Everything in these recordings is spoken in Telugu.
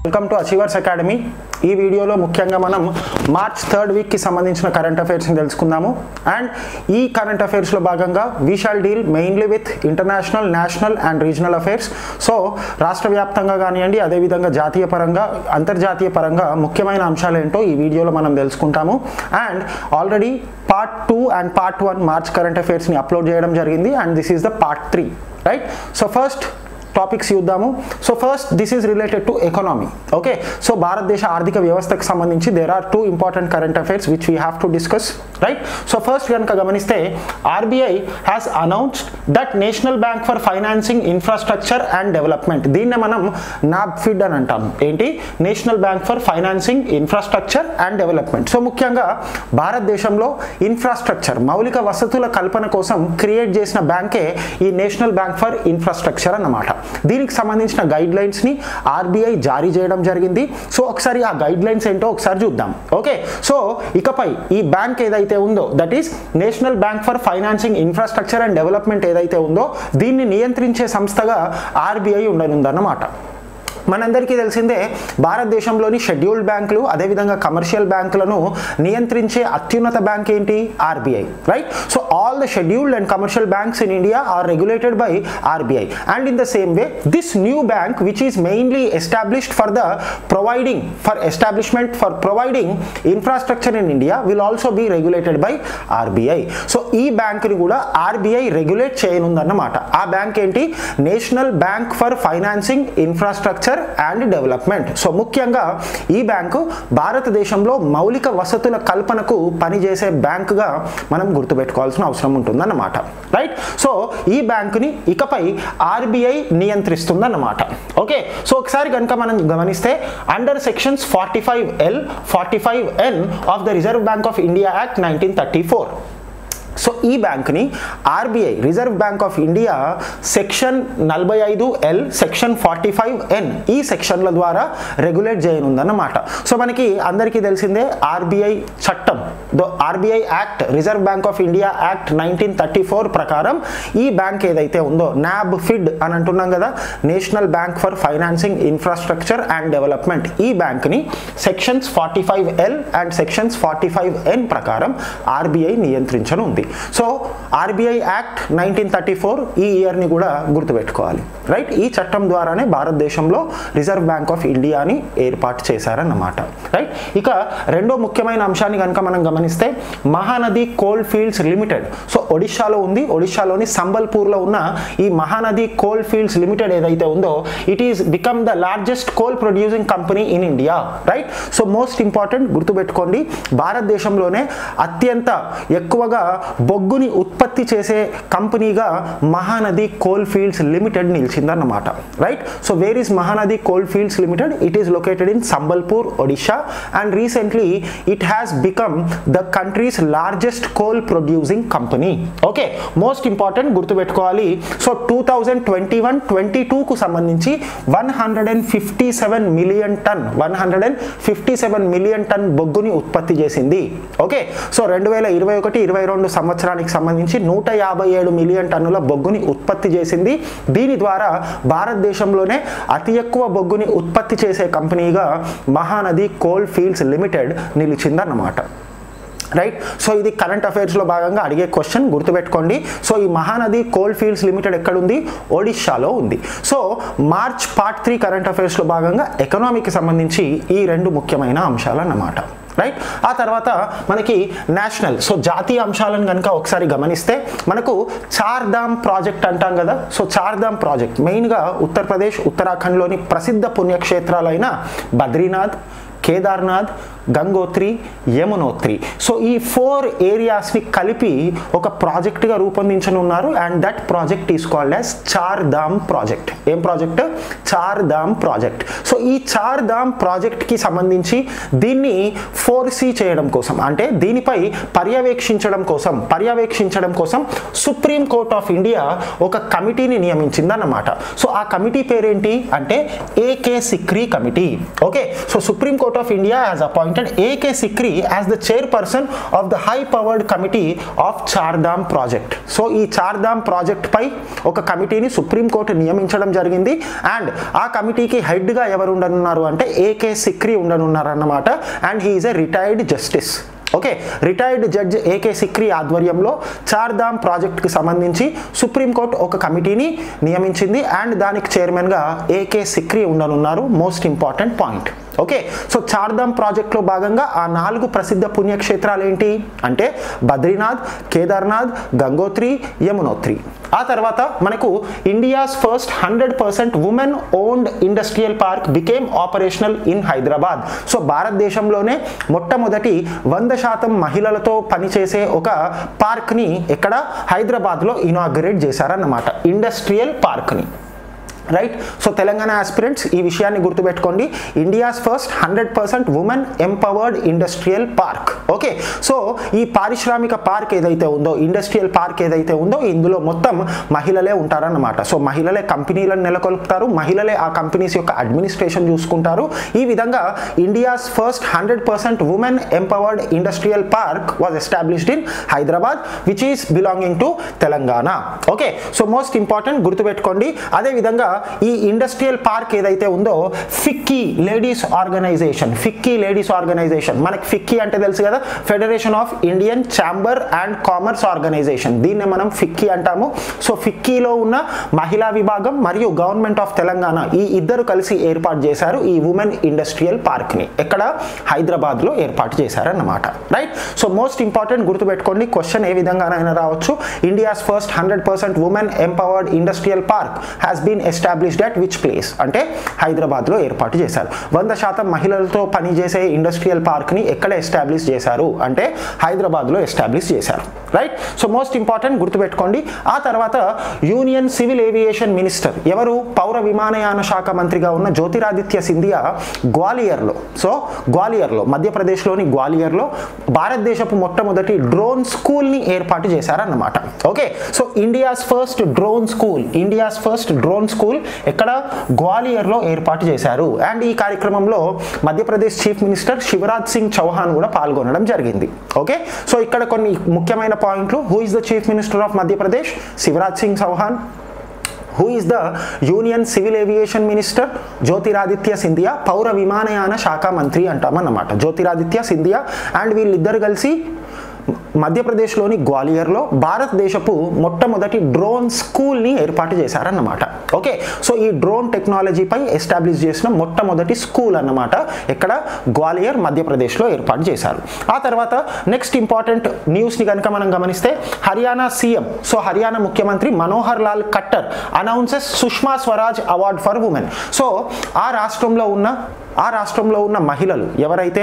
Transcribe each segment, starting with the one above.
వెల్కమ్ టు అచీవర్స్ అకాడమీ ఈ వీడియోలో ముఖ్యంగా మనం మార్చ్ థర్డ్ వీక్కి సంబంధించిన కరెంట్ అఫైర్స్ని తెలుసుకుందాము అండ్ ఈ కరెంట్ అఫైర్స్లో భాగంగా we shall deal mainly with international national and regional affairs so రాష్ట్ర వ్యాప్తంగా కానివ్వండి అదేవిధంగా జాతీయ పరంగా అంతర్జాతీయ పరంగా ముఖ్యమైన అంశాలు ఏంటో ఈ వీడియోలో మనం తెలుసుకుంటాము and already part two and part one March current అఫైర్స్ని అప్లోడ్ చేయడం జరిగింది and this is the part three right so first topics చూద్దాము so first this is related to economy okay so భారతదేశ ఆర్థిక వ్యవస్థకు సంబంధించి there are two important current affairs which we have to discuss right so first కనుక గమనిస్తే RBI has announced that National Bank for Financing Infrastructure and Development దీన్నే మనం నాబ్ఫిడ్ అని అంటాం ఏంటి National Bank for Financing Infrastructure and Development so ముఖ్యంగా భారతదేశంలో ఇన్ఫ్రాస్ట్రక్చర్ మౌలిక వసతుల కల్పన కోసం క్రియేట్ చేసిన బ్యాంకే ఈ నేషనల్ బ్యాంక్ ఫర్ ఇన్ఫ్రాస్ట్రక్చర్ అన్నమాట దీనికి సంబంధించిన గైడ్ లైన్స్ని ఆర్బీఐ జారీ చేయడం జరిగింది సో ఒకసారి ఆ గైడ్ లైన్స్ ఏంటో ఒకసారి చూద్దాం ఓకే సో ఇకపై ఈ బ్యాంక్ ఏదైతే ఉందో that is National Bank for Financing Infrastructure and Development ఏదైతే ఉందో దీన్ని నియంత్రించే సంస్థగా ఆర్బీఐ ఉండనుందన్నమాట మనందరికీ తెలిసిందే భారతదేశంలోని షెడ్యూల్డ్ బ్యాంకులు అదేవిధంగా కమర్షియల్ బ్యాంకులను నియంత్రించే అత్యున్నత బ్యాంక్ ఏంటి RBI right so all the scheduled and commercial banks in India are regulated by RBI and in the same way this new bank which is mainly established for the providing for establishment for providing infrastructure in India will also be regulated by RBI so ఈ బ్యాంకుని కూడా ఆర్బీఐ రెగ్యులేట్ చేయనుందన్నమాట ఆ బ్యాంక్ ఏంటి National Bank for Financing Infrastructure and Development so ముఖ్యంగా ఈ బ్యాంకు భారతదేశంలో మౌలిక వసతుల కల్పనకు పనిచేసే బ్యాంకుగా మనం గుర్తుపెట్టుకోవాల్సిన అవసరం ఉంటుందన్నమాట రైట్ సో ఈ బ్యాంకుని ఇకపై ఆర్బీఐ నియంత్రిస్తుందన్నమాట ఓకే సో ఒకసారి కనుక మనం గమనిస్తే under sections forty five L forty five N of the Reserve Bank of India Act nineteen thirty four so ఈ బ్యాంక్ని RBI Reserve Bank of India section నలభై ఐదు L section forty five N ఈ సెక్షన్ల ద్వారా రెగ్యులేట్ చేయనుందన్నమాట సో మనకి అందరికీ తెలిసిందే ఆర్బీఐ చట్టం though RBI Act Reserve Bank of India Act nineteen thirty four ప్రకారం ఈ బ్యాంక్ ఏదైతే ఉందో నాబ్ ఫిడ్ అని అంటున్నాం కదా National Bank for Financing Infrastructure and Development ఈ బ్యాంక్ని sections forty five L and sections forty five N ప్రకారం ఆర్బీఐ నియంత్రించనుంది so RBI Act nineteen thirty four ఈ ఇయర్ని కూడా గుర్తుపెట్టుకోవాలి రైట్ ఈ చట్టం ద్వారానే భారతదేశంలో రిజర్వ్ బ్యాంక్ ఆఫ్ ఇండియాని ఏర్పాటు చేశారన్నమాట రైట్ ఇక రెండో ముఖ్యమైన అంశాన్ని కనుక మనం గమనిస్తే Mahanadi Coal Fields Limited so ఒడిశాలో ఉంది ఒడిశాలోని సంబల్పూర్లో ఉన్న ఈ మహానది కోల్ ఫీల్డ్స్ లిమిటెడ్ ఏదైతే ఉందో it is become the largest coal producing company in India right so most important గుర్తుపెట్టుకోండి భారతదేశంలోనే అత్యంత ఎక్కువగా బొగ్గుని ఉత్పత్తి చేసే కంపెనీగా మహానది కోల్ ఫీల్డ్స్ లిమిటెడ్ నిలిచిందన్నమాట right so where is Mahanadi Coal Fields Limited it is located in Sambalpur Odisha and recently it has become the country's largest coal producing company okay most important గుర్తుపెట్టుకోవాలి so two thousand twenty one twenty టూకు సంబంధించి one hundred and fifty seven million ton one hundred and fifty seven million ton బొగ్గుని ఉత్పత్తి చేసింది ఓకే సో రెండు వేల ఇరవై ఒకటి ఇరవై రెండు సంవత్సరానికి సంబంధించి నూట యాభై ఏడు మిలియన్ టన్నుల బొగ్గుని ఉత్పత్తి చేసింది దీని ద్వారా భారతదేశంలోనే అతి ఎక్కువ బొగ్గుని ఉత్పత్తి చేసే కంపెనీగా మహానది కోల్ ఫీల్డ్స్ లిమిటెడ్ నిలిచిందన్నమాట రైట్ సో ఇది కరెంట్ అఫైర్స్లో భాగంగా అడిగే క్వశ్చన్ గుర్తుపెట్టుకోండి సో ఈ మహానది కోల్ ఫీల్డ్స్ లిమిటెడ్ ఎక్కడుంది ఒడిషాలో ఉంది so March part three current అఫైర్స్లో భాగంగా ఎకనామీకి సంబంధించి ఈ రెండు ముఖ్యమైన అంశాలు అన్నమాట రైట్ ఆ తర్వాత మనకి నేషనల్ సో జాతీయ అంశాలను కనుక ఒకసారి గమనిస్తే మనకు చార్ధామ్ ప్రాజెక్ట్ అంటాం కదా సో చార్ధామ్ ప్రాజెక్ట్ మెయిన్గా ఉత్తరప్రదేశ్ ఉత్తరాఖండ్లోని ప్రసిద్ధ పుణ్యక్షేత్రాలైన బద్రీనాథ్ కేదార్నాథ్ గంగోత్రి యమునోత్రి సో ఈ ఫోర్ ఏరియాస్ని కలిపి ఒక ప్రాజెక్ట్గా రూపొందించనున్నారు and that project is called as Char Dham project ఏం project Char Dham project so ఈ చార్ ధామ్ ప్రాజెక్ట్కి సంబంధించి దీన్ని ఫోర్సీ చేయడం కోసం అంటే దీనిపై పర్యవేక్షించడం కోసం పర్యవేక్షించడం కోసం సుప్రీం కోర్ట్ ఆఫ్ ఇండియా ఒక కమిటీని నియమించిందన్నమాట సో ఆ కమిటీ పేరేంటి అంటే AK Sikri committee okay so Supreme Court of India has appoint appointed AK Sikri as the chairperson of the high powered committee of Chardham project so ఈ చార్ధామ్ ప్రాజెక్ట్ పై ఒక కమిటీని సుప్రీంకోర్టు నియమించడం జరిగింది అండ్ ఆ కమిటీకి హెడ్గా ఎవరు ఉండనున్నారు అంటే ఏకే సిక్రీ ఉండనున్నారు అన్నమాట and he is a retired justice okay retired judge AK Sikri ఆధ్వర్యంలో చార్ధామ్ ప్రాజెక్ట్కి సంబంధించి సుప్రీంకోర్టు ఒక కమిటీని నియమించింది అండ్ దానికి చైర్మన్గా ఏకే సిక్రీ ఉండనున్నారు most important point okay so Chardham ప్రాజెక్ట్లో భాగంగా ఆ నాలుగు ప్రసిద్ధ పుణ్యక్షేత్రాలు ఏంటి అంటే బద్రీనాథ్ కేదార్నాథ్ గంగోత్రి యమునోత్రి ఆ తర్వాత మనకు India's first hundred percent women owned industrial park became operational in Hyderabad so భారతదేశంలోనే మొట్టమొదటి వంద శాతం మహిళలతో పనిచేసే ఒక పార్క్ని ఎక్కడ హైదరాబాద్లో ఇనాగ్రేట్ చేశారన్నమాట ఇండస్ట్రియల్ పార్క్ని రైట్ సో తెలంగాణ ఆస్పిరెంట్స్ ఈ విషయాన్ని గుర్తుపెట్టుకోండి India's first hundred percent women empowered industrial park okay so ఈ పారిశ్రామిక పార్క్ ఏదైతే ఉందో ఇండస్ట్రియల్ పార్క్ ఏదైతే ఉందో ఇందులో మొత్తం మహిళలే ఉంటారన్నమాట సో మహిళలే కంపెనీలను నెలకొల్పుతారు మహిళలే ఆ కంపెనీస్ యొక్క అడ్మినిస్ట్రేషన్ చూసుకుంటారు ఈ విధంగా India's first hundred percent women empowered industrial park was established in Hyderabad which is belonging to Telangana okay so most important గుర్తుపెట్టుకోండి అదేవిధంగా ఈ ఇండస్ట్రియల్ పార్క్ ఏదైతే ఉందో FICCI ladies organisation FICCI ladies organisation మనకి ఫిక్కీ అంటే తెలుసు కదా Federation of Indian Chamber and Commerce organisation దీన్ని మనం ఫిక్కీ అంటాము సో ఫిక్కీలో ఉన్న మహిళా విభాగం మరియు గవర్నమెంట్ ఆఫ్ తెలంగాణ ఈ ఇద్దరు కలిసి ఏర్పాటు చేశారు ఈ ఉమెన్ ఇండస్ట్రియల్ పార్క్ని ఎక్కడ హైదరాబాద్లో ఏర్పాటు చేశారన్నమాట రైట్ సో మోస్ట్ ఇంపార్టెంట్ గుర్తుపెట్టుకోండి క్వశ్చన్ ఏ విధంగానైనా రావచ్చు India's first hundred percent women empowered industrial park has been established at which place అంటే హైదరాబాద్లో ఏర్పాటు చేశారు వంద శాతం మహిళలతో పనిచేసే ఇండస్ట్రియల్ పార్క్ని ఎక్కడ ఎస్టాబ్లిష్ చేశారు అంటే హైదరాబాద్లో ఎస్టాబ్లిష్ చేశారు రైట్ సో మోస్ట్ ఇంపార్టెంట్ గుర్తుపెట్టుకోండి ఆ తర్వాత యూనియన్ సివిల్ ఏవియేషన్ మినిస్టర్ ఎవరు పౌర విమానయాన శాఖ మంత్రిగా ఉన్న జ్యోతిరాదిత్య సింధియా గ్వాలియర్లో సో గ్వాలియర్లో మధ్యప్రదేశ్లోని గ్వాలియర్లో భారతదేశపు మొట్టమొదటి డ్రోన్ స్కూల్ని ఏర్పాటు చేశారన్నమాట okay so India's first drone school India's first drone school ఎక్కడ గ్వాలియర్లో ఏర్పాటు చేశారు అండ్ ఈ కార్యక్రమంలో మధ్యప్రదేశ్ చీఫ్ మినిస్టర్ శివరాజ్ సింగ్ చౌహాన్ కూడా పాల్గొనడం జరిగింది ఓకే సో ఇక్కడ కొన్ని ముఖ్యమైన పాయింట్లు who is the chief minister of Madhya Pradesh Shivraj Singh Chouhan who is the union civil aviation minister Jyotiraditya Scindia పౌర విమానయాన శాఖ మంత్రి అంటామన్నమాట జ్యోతిరాదిత్య సింధియా అండ్ వీళ్ళిద్దరు కలిసి మధ్యప్రదేశ్లోని గ్వాలియర్లో భారతదేశపు మొట్టమొదటి డ్రోన్ స్కూల్ని ఏర్పాటు చేశారన్నమాట ఓకే సో ఈ డ్రోన్ టెక్నాలజీపై ఎస్టాబ్లిష్ చేసిన మొట్టమొదటి స్కూల్ అన్నమాట ఇక్కడ గ్వాలియర్ మధ్యప్రదేశ్లో ఏర్పాటు చేశారు ఆ తర్వాత నెక్స్ట్ ఇంపార్టెంట్ న్యూస్ని కనుక మనం గమనిస్తే హర్యానా సీఎం సో హర్యానా ముఖ్యమంత్రి Manohar Lal Khattar announces Sushma Swaraj award for women so ఆ రాష్ట్రంలో ఉన్న ఆ రాష్ట్రంలో ఉన్న మహిళలు ఎవరైతే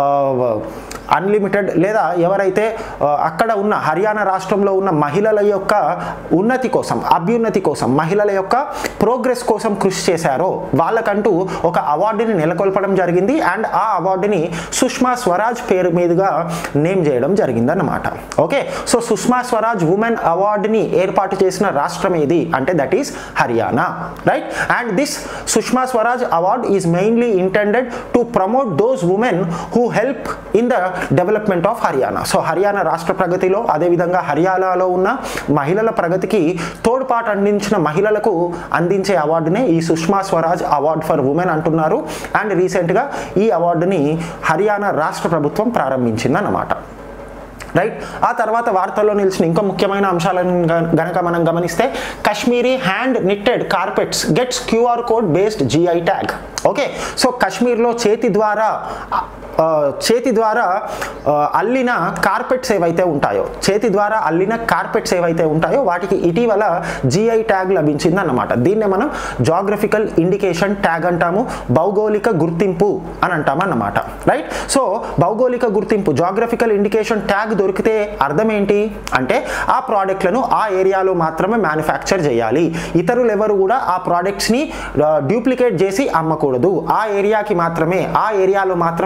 అన్లిమిటెడ్ లేదా ఎవరైతే ఆ, అక్కడ ఉన్న హర్యానా రాష్ట్రంలో ఉన్న మహిళల యొక్క ఉన్నతి కోసం అభ్యున్నతి కోసం మహిళల యొక్క ప్రోగ్రెస్ కోసం కృషి చేశారో వాళ్ళకంటూ ఒక అవార్డుని నెలకొల్పడం జరిగింది అండ్ ఆ అవార్డుని సుష్మా స్వరాజ్ పేరు మీదుగా నేమ్ చేయడం జరిగిందన్నమాట okay so Sushma Swaraj women అవార్డుని ఏర్పాటు చేసిన రాష్ట్రం ఏది అంటే that is Haryana right and this Sushma Swaraj award is mainly intended to promote those women who help in the development of Haryana so Haryana రాష్ట్ర ప్రగతిలో అదేవిధంగా హర్యానాలో ఉన్న మహిళల ప్రగతికి తోడ్పాటు అందించిన మహిళలకు అందించే అవార్డునే ఈ Sushma Swaraj award for women అంటున్నారు అండ్ రీసెంట్గా ఈ అవార్డుని హర్యానా రాష్ట్ర ప్రభుత్వం ప్రారంభించింది అన్నమాట రైట్ ఆ తర్వాత వార్తల్లో నిలిచిన ఇంకా ముఖ్యమైన అంశాలను గ- గనక మనం గమనిస్తే Kashmiri hand knitted carpets gets QR code based GI tag okay so కాశ్మీర్లో చేతి ద్వారా ఆ, చేతి ద్వారా ఆ, అల్లిన కార్పెట్స్ ఏవైతే ఉంటాయో చేతి ద్వారా అల్లిన కార్పెట్స్ ఏవైతే ఉంటాయో వాటికి ఇటీవల జిఐ ట్యాగ్ లభించింది అన్నమాట దీన్నే మనం జాగ్రఫికల్ ఇండికేషన్ ట్యాగ్ అంటాము భౌగోళిక గుర్తింపు అని అంటాం అన్నమాట రైట్ సో భౌగోళిక గుర్తింపు జాగ్రఫికల్ ఇండికేషన్ ట్యాగ్ దొరికితే అర్థం ఏంటి అంటే ఆ ప్రోడక్ట్లను ఆ ఏరియాలో మాత్రమే మ్యానుఫ్యాక్చర్ చేయాలి ఇతరులు ఎవరు కూడా ఆ ప్రోడక్ట్స్ని డూప్లికేట్ చేసి అమ్మకూడదు ఆ ఏరియాకి మాత్రమే ఆ ఏరియాలో మాత్రమే ఆ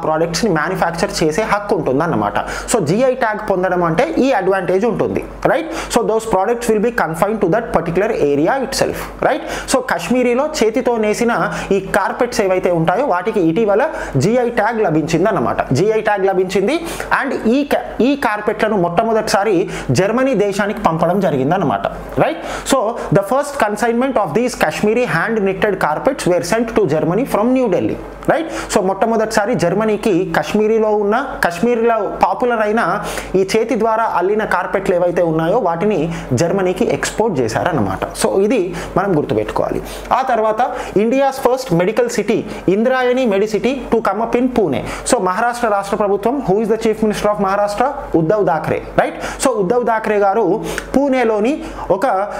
ప్రోడక్ట్స్ని మ్యానుఫ్యాక్చర్ చేసే హక్కు ఉంటుంది అన్నమాట సో జిఐ ట్యాగ్ పొందడం అంటే ఈ అడ్వాంటేజ్ ఉంటుంది right so those products will be confine to that particular area itself right so కాశ్మీరీలో చేతితో నేసిన ఈ కార్పెట్స్ ఏవైతే ఉంటాయో వాటికి ఇటీవల జిఐ ట్యాగ్ లభించింది అన్నమాట జిఐ ట్యాగ్ లభించింది అండ్ ఈ క- ఈ కార్పెట్లను మొట్టమొదటిసారి జర్మనీ దేశానికి పంపడం జరిగింది అన్నమాట right so the first consignment of these Kashmiri hand knitted carpets were sent to Germany from New Delhi right so మొట్టమొదటిసారి జర్మనీకి కాశ్మీరీలో ఉన్న కాశ్మీరీలో పాపులర్ అయిన ఈ చేతి ద్వారా అల్లిన కార్పెట్లు ఏవైతే ఉన్నాయో వాటిని జర్మనీకి ఎక్స్పోర్ట్ చేశారన్నమాట సో ఇది మనం గుర్తుపెట్టుకోవాలి ఆ తర్వాత India's first medical city Indrayani medicity to come up in Pune so Maharashtra రాష్ట్ర ప్రభుత్వం who is the chief minister of Maharashtra Uddhav Thackeray right so Uddhav Thackeray గారు పూణేలోని ఒక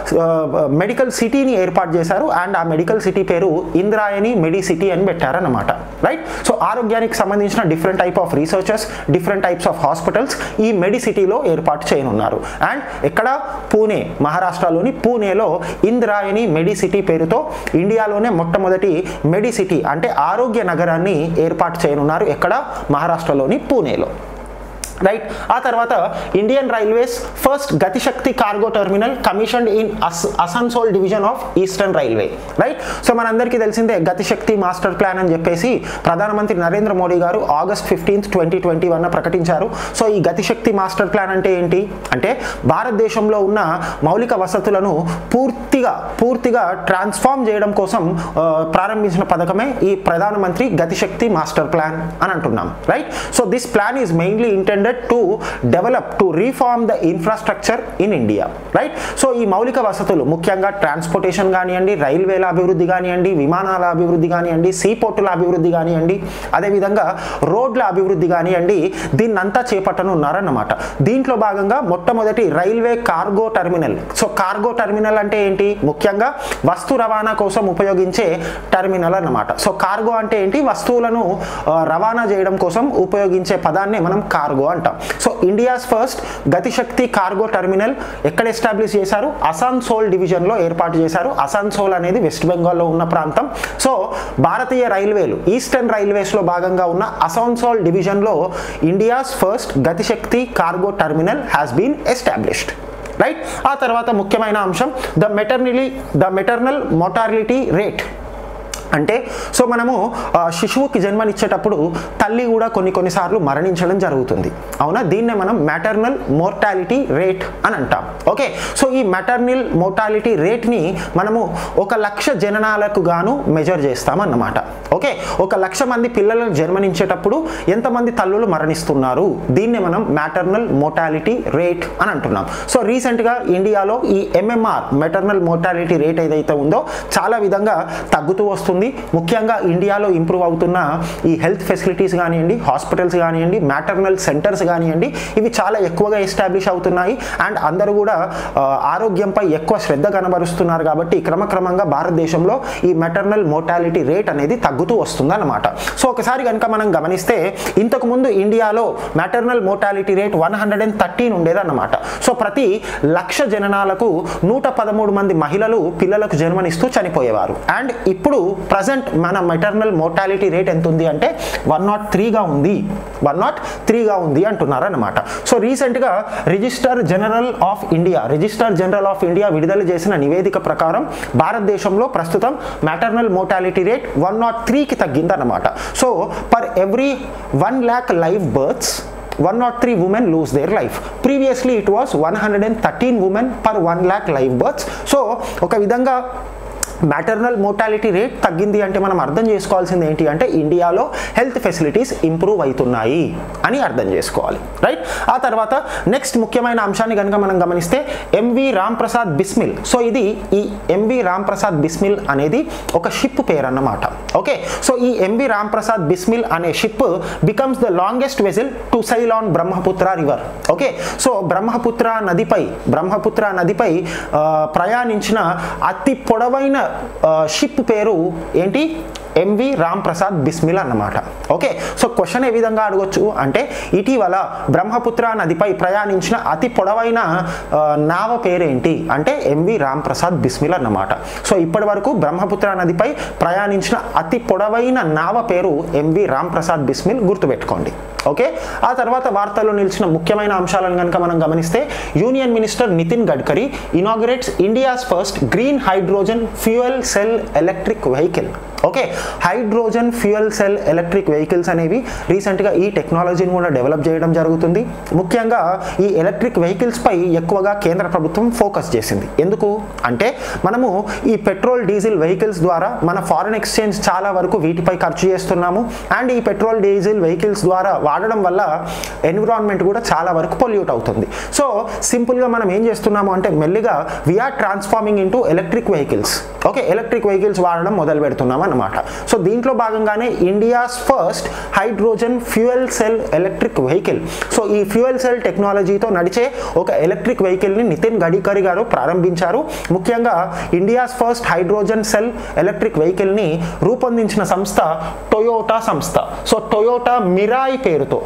మెడికల్ సిటీని ఏర్పాటు చేశారు అండ్ ఆ మెడికల్ సిటీ పేరు ఇంద్రాయణి మెడి సిటీ అని పెట్టారన్నమాట రైట్ సో ఆరోగ్యానికి సంబంధించిన different type of researchers different types of hospitals ఈ మెడి సిటీలో ఏర్పాటు చేయనున్నారు అండ్ ఎక్కడ పూణే మహారాష్ట్రలోని పూణేలో ఇంద్రాయణి మెడి సిటీ పేరుతో ఇండియాలోనే మొట్టమొదటి మెడి సిటీ అంటే ఆరోగ్య నగరాన్ని ఏర్పాటు చేయనున్నారు ఎక్కడ మహారాష్ట్రలోని పూణేలో రైట్ ఆ తర్వాత Indian railways first Gatishakti cargo terminal commissioned in as Asansol division of eastern railway right so మనందరికీ తెలిసిందే గతిశక్తి మాస్టర్ ప్లాన్ అని చెప్పేసి ప్రధానమంత్రి నరేంద్ర మోడీ గారు August fifteenth twenty twenty one ప్రకటించారు సో ఈ గతిశక్తి మాస్టర్ ప్లాన్ అంటే ఏంటి అంటే భారతదేశంలో ఉన్న మౌలిక వసతులను పూర్తిగా పూర్తిగా ట్రాన్స్ఫార్మ్ చేయడం కోసం ఆ, ప్రారంభించిన పథకమే ఈ ప్రధానమంత్రి గతిశక్తి మాస్టర్ ప్లాన్ అని అంటున్నాం right so this plan is mainly intended to develop to reform the infrastructure in India right so ఈ మౌలిక వసతులు ముఖ్యంగా ట్రాన్స్పోర్టేషన్ కానివ్వండి రైల్వేల అభివృద్ధి కానివ్వండి విమానాల అభివృద్ధి కానివ్వండి సీ పోర్టుల అభివృద్ధి కానివ్వండి అదేవిధంగా రోడ్ల అభివృద్ధి కానివ్వండి దీన్నంతా చేపట్టనున్నారన్నమాట దీంట్లో భాగంగా మొట్టమొదటి railway cargo terminal so cargo terminal అంటే ఏంటి ముఖ్యంగా వస్తు రవాణా కోసం ఉపయోగించే టెర్మినల్ అన్నమాట సో కార్గో అంటే ఏంటి వస్తువులను ఆ, రవాణా చేయడం కోసం ఉపయోగించే పదాన్ని మనం కార్గో అంటాం so India's first Gatishakti cargo terminal ఎక్కడ ఎస్టాబ్లిష్ చేశారు అసాన్సోల్ డివిజన్లో ఏర్పాటు చేశారు అసాన్సోల్ అనేది వెస్ట్ బెంగాల్లో ఉన్న ప్రాంతం సో భారతీయ రైల్వేలు ఈస్టర్న్ రైల్వేస్లో భాగంగా ఉన్న అసాన్సోల్ డివిజన్లో India's first Gatishakti cargo terminal has been established right ఆ తర్వాత ముఖ్యమైన అంశం the maternally the maternal mortality rate అంటే సో మనము ఆ, శిశువుకి జన్మనిచ్చేటప్పుడు తల్లి కూడా కొన్ని కొన్నిసార్లు మరణించడం జరుగుతుంది అవునా దీన్నే మనం మ్యాటర్నల్ మోర్టాలిటీ రేట్ అని అంటాం ఓకే సో ఈ మ్యాటర్నల్ మోర్టాలిటీ రేట్ని మనము ఒక లక్ష జననాలకు గాను మెజర్ చేస్తామన్నమాట ఓకే ఒక లక్ష మంది పిల్లలను జన్మనించేటప్పుడు ఎంతమంది తల్లులు మరణిస్తున్నారు దీన్నే మనం మ్యాటర్నల్ మోర్టాలిటీ రేట్ అని అంటున్నాం సో రీసెంట్గా ఇండియాలో ఈ ఎంఎంఆర్ మెటర్నల్ మోర్టాలిటీ రేట్ ఏదైతే ఉందో చాలా విధంగా తగ్గుతూ వస్తుంది ముఖ్యంగా ఇండియాలో ఇంప్రూవ్ అవుతున్న ఈ హెల్త్ ఫెసిలిటీస్ కానివ్వండి హాస్పిటల్స్ కానివ్వండి మ్యాటర్నల్ సెంటర్స్ కానివ్వండి ఇవి చాలా ఎక్కువగా ఎస్టాబ్లిష్ అవుతున్నాయి అండ్ అందరూ కూడా ఆ, ఆరోగ్యంపై ఎక్కువ శ్రద్ధ కనబరుస్తున్నారు కాబట్టి క్రమక్రమంగా భారతదేశంలో ఈ మెటర్నల్ మోర్టాలిటీ రేట్ అనేది తగ్గుతూ వస్తుంది అన్నమాట సో ఒకసారి కనుక మనం గమనిస్తే ఇంతకు ముందు ఇండియాలో maternal mortality rate one hundred and thirteen ఉండేదన్నమాట సో ప్రతి లక్ష జననాలకు నూట పదమూడు మంది మహిళలు పిల్లలకు జన్మనిస్తూ చనిపోయేవారు అండ్ ఇప్పుడు ప్రజెంట్ మన మెటర్నల్ మోర్టాలిటీ రేట్ ఎంత ఉంది అంటే వన్ నాట్ త్రీగా ఉంది వన్ నాట్ త్రీగా ఉంది అంటున్నారు అనమాట సో రీసెంట్గా register general of India register general of India విడుదల చేసిన నివేదిక ప్రకారం భారతదేశంలో ప్రస్తుతం maternal mortality rate one nought త్రీకి తగ్గిందన్నమాట so per every one lakh live births one nought three women lose their life previously it was one hundred and thirteen women per one lakh live births so ఒక విధంగా మ్యాటర్నల్ మోర్టాలిటీ రేట్ తగ్గింది అంటే మనం అర్థం చేసుకోవాల్సింది ఏంటి అంటే ఇండియాలో హెల్త్ ఫెసిలిటీస్ ఇంప్రూవ్ అవుతున్నాయి అని అర్థం చేసుకోవాలి రైట్ ఆ తర్వాత నెక్స్ట్ ముఖ్యమైన అంశాన్ని కనుక మనం గమనిస్తే ఎంవి రామ్ ప్రసాద్ బిస్మిల్ సో ఇది ఈ ఎంవి రామ్ ప్రసాద్ బిస్మిల్ అనేది ఒక షిప్ పేరు అన్నమాట ఓకే సో ఈ ఎంవి రామ్ ప్రసాద్ బిస్మిల్ అనే ship becomes the longest vessel to sail on Brahmaputra river okay so Brahmaputra నదిపై బ్రహ్మపుత్ర నదిపై ఆ, ప్రయాణించిన అతి పొడవైన షిప్ పేరు ఏంటి ఎంవి రామ్ ప్రసాద్ బిస్మిల్ అన్నమాట ఓకే సో క్వశ్చన్ ఏ విధంగా అడగొచ్చు అంటే ఇటీవల బ్రహ్మపుత్ర నదిపై ప్రయాణించిన అతి పొడవైన ఆ, నావ పేరేంటి అంటే ఎంవి రామ్ ప్రసాద్ బిస్మిల్ అన్నమాట సో ఇప్పటి వరకు బ్రహ్మపుత్ర నదిపై ప్రయాణించిన అతి పొడవైన నావ పేరు ఎంవి రామ్ ప్రసాద్ బిస్మిల్ గుర్తుపెట్టుకోండి ఓకే ఆ తర్వాత వార్తల్లో నిలిచిన ముఖ్యమైన అంశాలను కనుక మనం గమనిస్తే union minister Nitin Gadkari inaugurates India's first green hydrogen fuel cell electric vehicle okay hydrogen fuel cell electric vehicles అనేవి రీసెంట్గా ఈ టెక్నాలజీని కూడా డెవలప్ చేయడం జరుగుతుంది ముఖ్యంగా ఈ ఎలక్ట్రిక్ వెహికల్స్ పై ఎక్కువగా కేంద్ర ప్రభుత్వం ఫోకస్ చేసింది ఎందుకు అంటే మనము ఈ పెట్రోల్ డీజిల్ వెహికల్స్ ద్వారా మన ఫారెన్ ఎక్స్చేంజ్ చాలా వరకు వీటిపై ఖర్చు చేస్తున్నాము అండ్ ఈ పెట్రోల్ డీజిల్ వెహికల్స్ ద్వారా వాడడం వల్ల ఎన్విరాన్మెంట్ కూడా చాలా వరకు పొల్యూట్ అవుతుంది సో సింపుల్గా మనం ఏం చేస్తున్నాము అంటే మెల్లిగా we're transforming into electric vehicles okay electric vehicles వాడడం మొదలు పెడుతున్నాం అనమాట సో దీంట్లో భాగంగానే India's first hydrogen fuel cell electric vehicle so ఈ ఫ్యూయల్ సెల్ టెక్నాలజీతో నడిచే ఒక ఎలక్ట్రిక్ వెహికల్ని నితిన్ గడ్కరీ గారు ప్రారంభించారు ముఖ్యంగా India's first hydrogen cell electric వెహికల్ని రూపొందించిన సంస్థ టొయోటా సంస్థ సో టొయోటా మిరాయి పేరుతో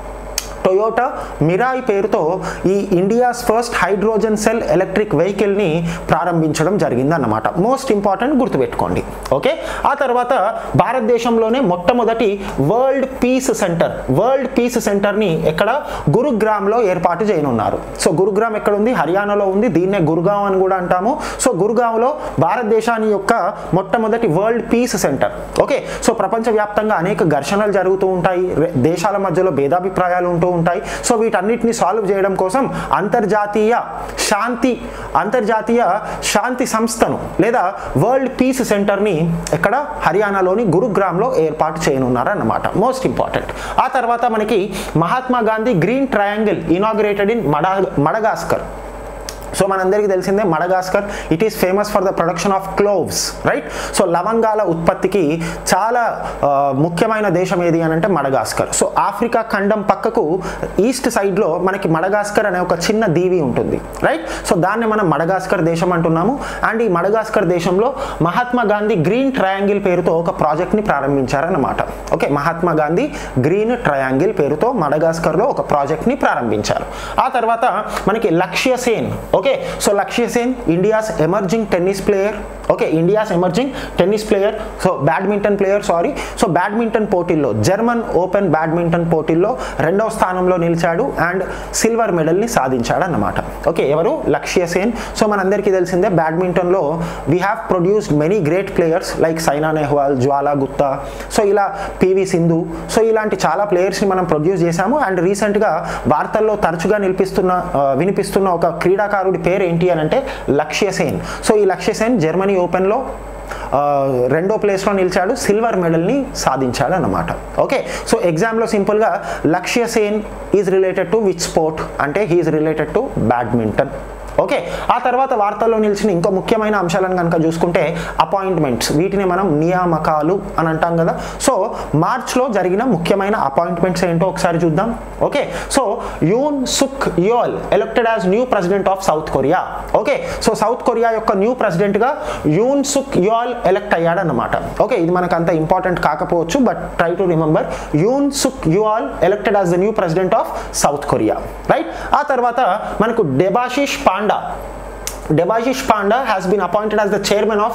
టొయోటా మిరాయి పేరుతో ఈ India's first hydrogen cell electric వెహికల్ని ప్రారంభించడం జరిగిందన్నమాట మోస్ట్ ఇంపార్టెంట్ గుర్తుపెట్టుకోండి ఓకే ఆ తర్వాత భారతదేశంలోనే మొట్టమొదటి world peace centre world peace సెంటర్ని ఎక్కడ గురుగ్రామ్లో ఏర్పాటు చేయనున్నారు సో గురుగ్రామ్ ఎక్కడ ఉంది హర్యానాలో ఉంది దీన్నే గురుగావ్ అని కూడా అంటాము సో గురుగావ్లో భారతదేశాన్ని యొక్క మొట్టమొదటి world peace centre okay so ప్రపంచవ్యాప్తంగా అనేక ఘర్షణలు జరుగుతూ ఉంటాయి రె- దేశాల మధ్యలో భేదాభిప్రాయాలు ఉంటూ ఉంటాయి సో వీటన్నిటిని సాల్వ్ చేయడం కోసం అంతర్జాతీయ శాంతి అంతర్జాతీయ శాంతి సంస్థను లేదా వరల్డ్ పీస్ సెంటర్ని ఎక్కడ హర్యానాలోని గురుగ్రామ్లో ఏర్పాటు చేయనున్నారన్నమాట మోస్ట్ ఇంపార్టెంట్ ఆ తర్వాత మనకి Mahatma Gandhi green triangle inaugurated in Mada Madagascar so మనందరికీ తెలిసిందే Madagascar it is famous for the production of cloves right so లవంగాల ఉత్పత్తికి చాలా ఆ, ముఖ్యమైన దేశం ఏది అని అంటే మడగాస్కర్ సో ఆఫ్రికా ఖండం పక్కకు ఈస్ట్ సైడ్లో మనకి మడగాస్కర్ అనే ఒక చిన్న దీవి ఉంటుంది రైట్ సో దాన్ని మనం మడగాస్కర్ దేశం అంటున్నాము అండ్ ఈ మడగాస్కర్ దేశంలో మహాత్మా గాంధీ గ్రీన్ ట్రయాంగిల్ పేరుతో ఒక ప్రాజెక్ట్ని ప్రారంభించారన్నమాట okay Mahatma Gandhi green triangle పేరుతో మడగాస్కర్లో ఒక ప్రాజెక్ట్ని ప్రారంభించారు ఆ తర్వాత మనకి లక్ష్య Sen okay so Lakshya Sen India's emerging tennis player okay India's emerging tennis player so badminton player sorry so badminton పోటీల్లో జర్మన్ ఓపెన్ బ్యాడ్మింటన్ పోటీల్లో రెండవ స్థానంలో నిలిచాడు అండ్ సిల్వర్ మెడల్ని సాధించాడు అన్నమాట ఓకే ఎవరు లక్ష్య సేన్ సో మనందరికీ తెలిసిందే బ్యాడ్మింటన్లో we have produced many great players like Saina Nehwal Jwala Gupta so ఇలా పివి సింధు సో ఇలాంటి చాలా ప్లేయర్స్ని మనం ప్రొడ్యూస్ చేశాము అండ్ రీసెంట్గా వార్తల్లో తరచుగా నిలిపిస్తున్న ఆ, వినిపిస్తున్న ఒక క్రీడాకారుడి పేరు ఏంటి అని అంటే లక్ష్య సేన్ సో ఈ లక్ష్య సేన్ జర్మనీ ఓపెన్లో ఆ, రెండో ప్లేస్లో నిలిచాడు సిల్వర్ మెడల్ని సాధించాడు అన్నమాట ఓకే సో ఎగ్జామ్లో సింపుల్గా Lakshya Sen is related to which sport అంటే he is related to badminton okay ఆ తర్వాత వార్తల్లో నిలిచిన ఇంకో ముఖ్యమైన అంశాలను కనుక చూసుకుంటే అపాయింట్మెంట్స్ వీటిని మనం నియామకాలు అని అంటాం కదా సో మార్చ్లో జరిగిన ముఖ్యమైన అపాయింట్మెంట్స్ ఏంటో ఒకసారి చూద్దాం okay so Yoon Suk Yeol elected as new president of South Korea okay so South Korea యొక్క న్యూ ప్రెసిడెంట్గా యూన్ సుక్ యోల్ ఎలక్ట్ అయ్యాడన్నమాట ఓకే ఇది మనకు అంత ఇంపార్టెంట్ కాకపోవచ్చు but try to remember Yoon Suk Yeol elected as the new president of South Korea right ఆ తర్వాత మనకు Debashish Panda Debashish Panda has been appointed as the chairman of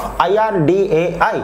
IRDAI.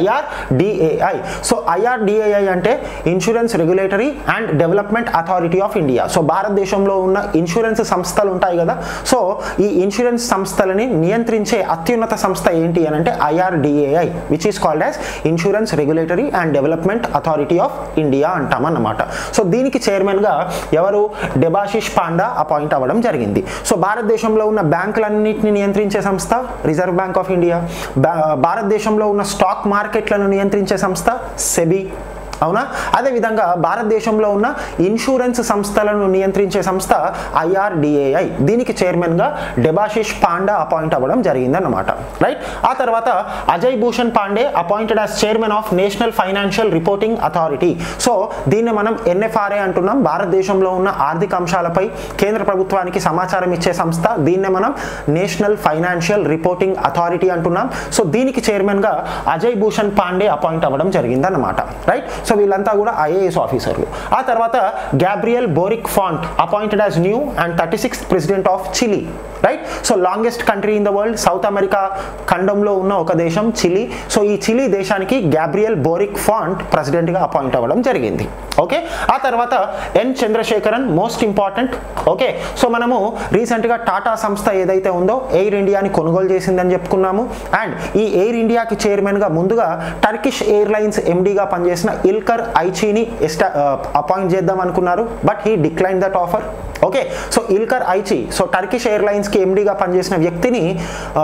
IRDAI. So IRDAI అంటే insurance regulatory and development authority of India so భారతదేశంలో ఉన్న ఇన్సూరెన్స్ సంస్థలు ఉంటాయి కదా సో ఈ ఇన్సూరెన్స్ సంస్థలని నియంత్రించే అత్యున్నత సంస్థ ఏంటి అని అంటే IRDAI which is called as insurance regulatory and development authority of India అంటామన్నమాట సో దీనికి చైర్మన్గా ఎవరు డెబాషిష్ పాండా అపాయింట్ అవ్వడం జరిగింది సో భారతదేశంలో ఉన్న బ్యాంకులన్నింటినీ నియంత్రించే సంస్థ రిజర్వ్ బ్యాంక్ ఆఫ్ ఇండియా భా- భారతదేశంలో ఉన్న స్టాక్ మార్కెట్లను నియంత్రించే సంస్థ సెబీ అవునా అదేవిధంగా భారతదేశంలో ఉన్న ఇన్సూరెన్స్ సంస్థలను నియంత్రించే సంస్థ ఐఆర్డిఏఐ దీనికి చైర్మన్గా డెబాషిష్ పాండా అపాయింట్ అవ్వడం జరిగిందన్నమాట రైట్ ఆ తర్వాత Ajay Bhushan Pandey appointed as chairman of national financial reporting authority so దీన్ని మనం ఎన్ఎఫ్ఆర్ఏ అంటున్నాం భారతదేశంలో ఉన్న ఆర్థిక అంశాలపై కేంద్ర ప్రభుత్వానికి సమాచారం ఇచ్చే సంస్థ దీన్నే మనం నేషనల్ ఫైనాన్షియల్ రిపోర్టింగ్ అథారిటీ అంటున్నాం సో దీనికి చైర్మన్గా అజయ్ భూషణ్ పాండే అపాయింట్ అవ్వడం జరిగిందన్నమాట రైట్ సో వీళ్ళంతా కూడా ఐఏఎస్ ఆఫీసర్లు ఆ తర్వాత Gabriel Boric Font appointed as new and thirty sixth president of Chile right so longest country in the world South America ఖండంలో ఉన్న ఒక దేశం చిలీ సో ఈ చిలీ దేశానికి గ్యాబ్రియల్ బోరిక్ ఫాంట్ ప్రెసిడెంట్గా అపాయింట్ అవ్వడం జరిగింది ఓకే ఆ తర్వాత N Chandrasekaran most important okay so మనము రీసెంట్గా టాటా సంస్థ ఏదైతే ఉందో ఎయిర్ ఇండియాని కొనుగోలు చేసిందని చెప్పుకున్నాము అండ్ ఈ ఎయిర్ ఇండియాకి చైర్మన్గా ముందుగా టర్కిష్ ఎయిర్లైన్స్ ఎండీగా పనిచేసిన ఇల్కర్ ఐచీని ఎస్టా అపాయింట్ చేద్దాం అనుకున్నారు but he decline that offer okay so Ilker Ayci so Turkish ఎయిర్లైన్స్కి ఎండీగా పనిచేసిన వ్యక్తిని ఆ,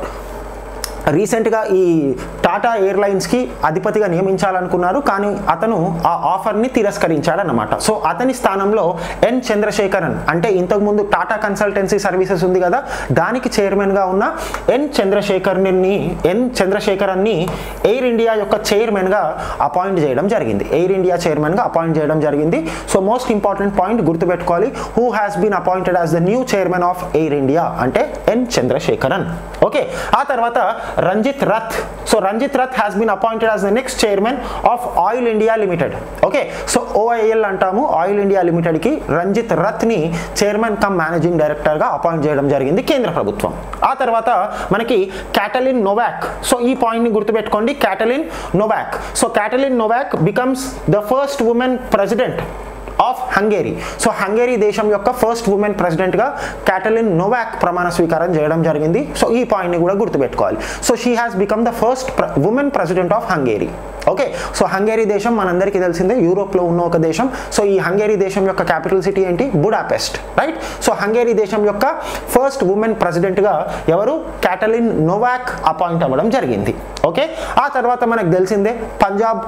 రీసెంట్గా ఈ టాటా ఎయిర్లైన్స్కి అధిపతిగా నియమించాలనుకున్నారు కానీ అతను ఆ ఆఫర్ని తిరస్కరించాడనమాట సో అతని స్థానంలో ఎన్ చంద్రశేఖరన్ అంటే ఇంతకుముందు టాటా కన్సల్టెన్సీ సర్వీసెస్ ఉంది కదా దానికి చైర్మన్గా ఉన్న ఎన్ చంద్రశేఖర్ని ఎన్ చంద్రశేఖరన్ని ఎయిర్ ఇండియా యొక్క చైర్మన్గా అపాయింట్ చేయడం జరిగింది ఎయిర్ ఇండియా చైర్మన్గా అపాయింట్ చేయడం జరిగింది సో మోస్ట్ ఇంపార్టెంట్ పాయింట్ గుర్తుపెట్టుకోవాలి who has been appointed as the new chairman of Air India అంటే ఎన్ చంద్రశేఖరన్ ఓకే ఆ తర్వాత Ranjit Rath so Ranjit Rath has been appointed as the next chairman of Oil India Limited okay so OIL అంటాము ఆయిల్ ఇండియా లిమిటెడ్కి రంజిత్ రథ్ని చైర్మన్ కమ్ మేనేజింగ్ డైరెక్టర్గా అపాయింట్ చేయడం జరిగింది కేంద్ర ప్రభుత్వం ఆ తర్వాత మనకి క్యాటలిన్ నోవాక్ సో ఈ పాయింట్ని గుర్తుపెట్టుకోండి Katalin Novak so Katalin Novak becomes the first women president of Hungary so Hungary దేశం యొక్క ఫస్ట్ ఉమెన్ ప్రెసిడెంట్గా క్యాటలిన్ నోవాక్ ప్రమాణ స్వీకారం చేయడం జరిగింది సో ఈ పాయింట్ని కూడా గుర్తుపెట్టుకోవాలి so she has become the first women president of Hungary okay so Hungary దేశం మనందరికీ తెలిసిందే యూరోప్లో ఉన్న ఒక దేశం సో ఈ హంగేరీ దేశం యొక్క క్యాపిటల్ సిటీ ఏంటి బుడాపెస్ట్ రైట్ సో హంగేరీ దేశం యొక్క ఫస్ట్ ఉమెన్ ప్రెసిడెంట్గా ఎవరు క్యాటలిన్ నోవాక్ అపాయింట్ అవ్వడం జరిగింది ఓకే ఆ తర్వాత మనకు తెలిసిందే పంజాబ్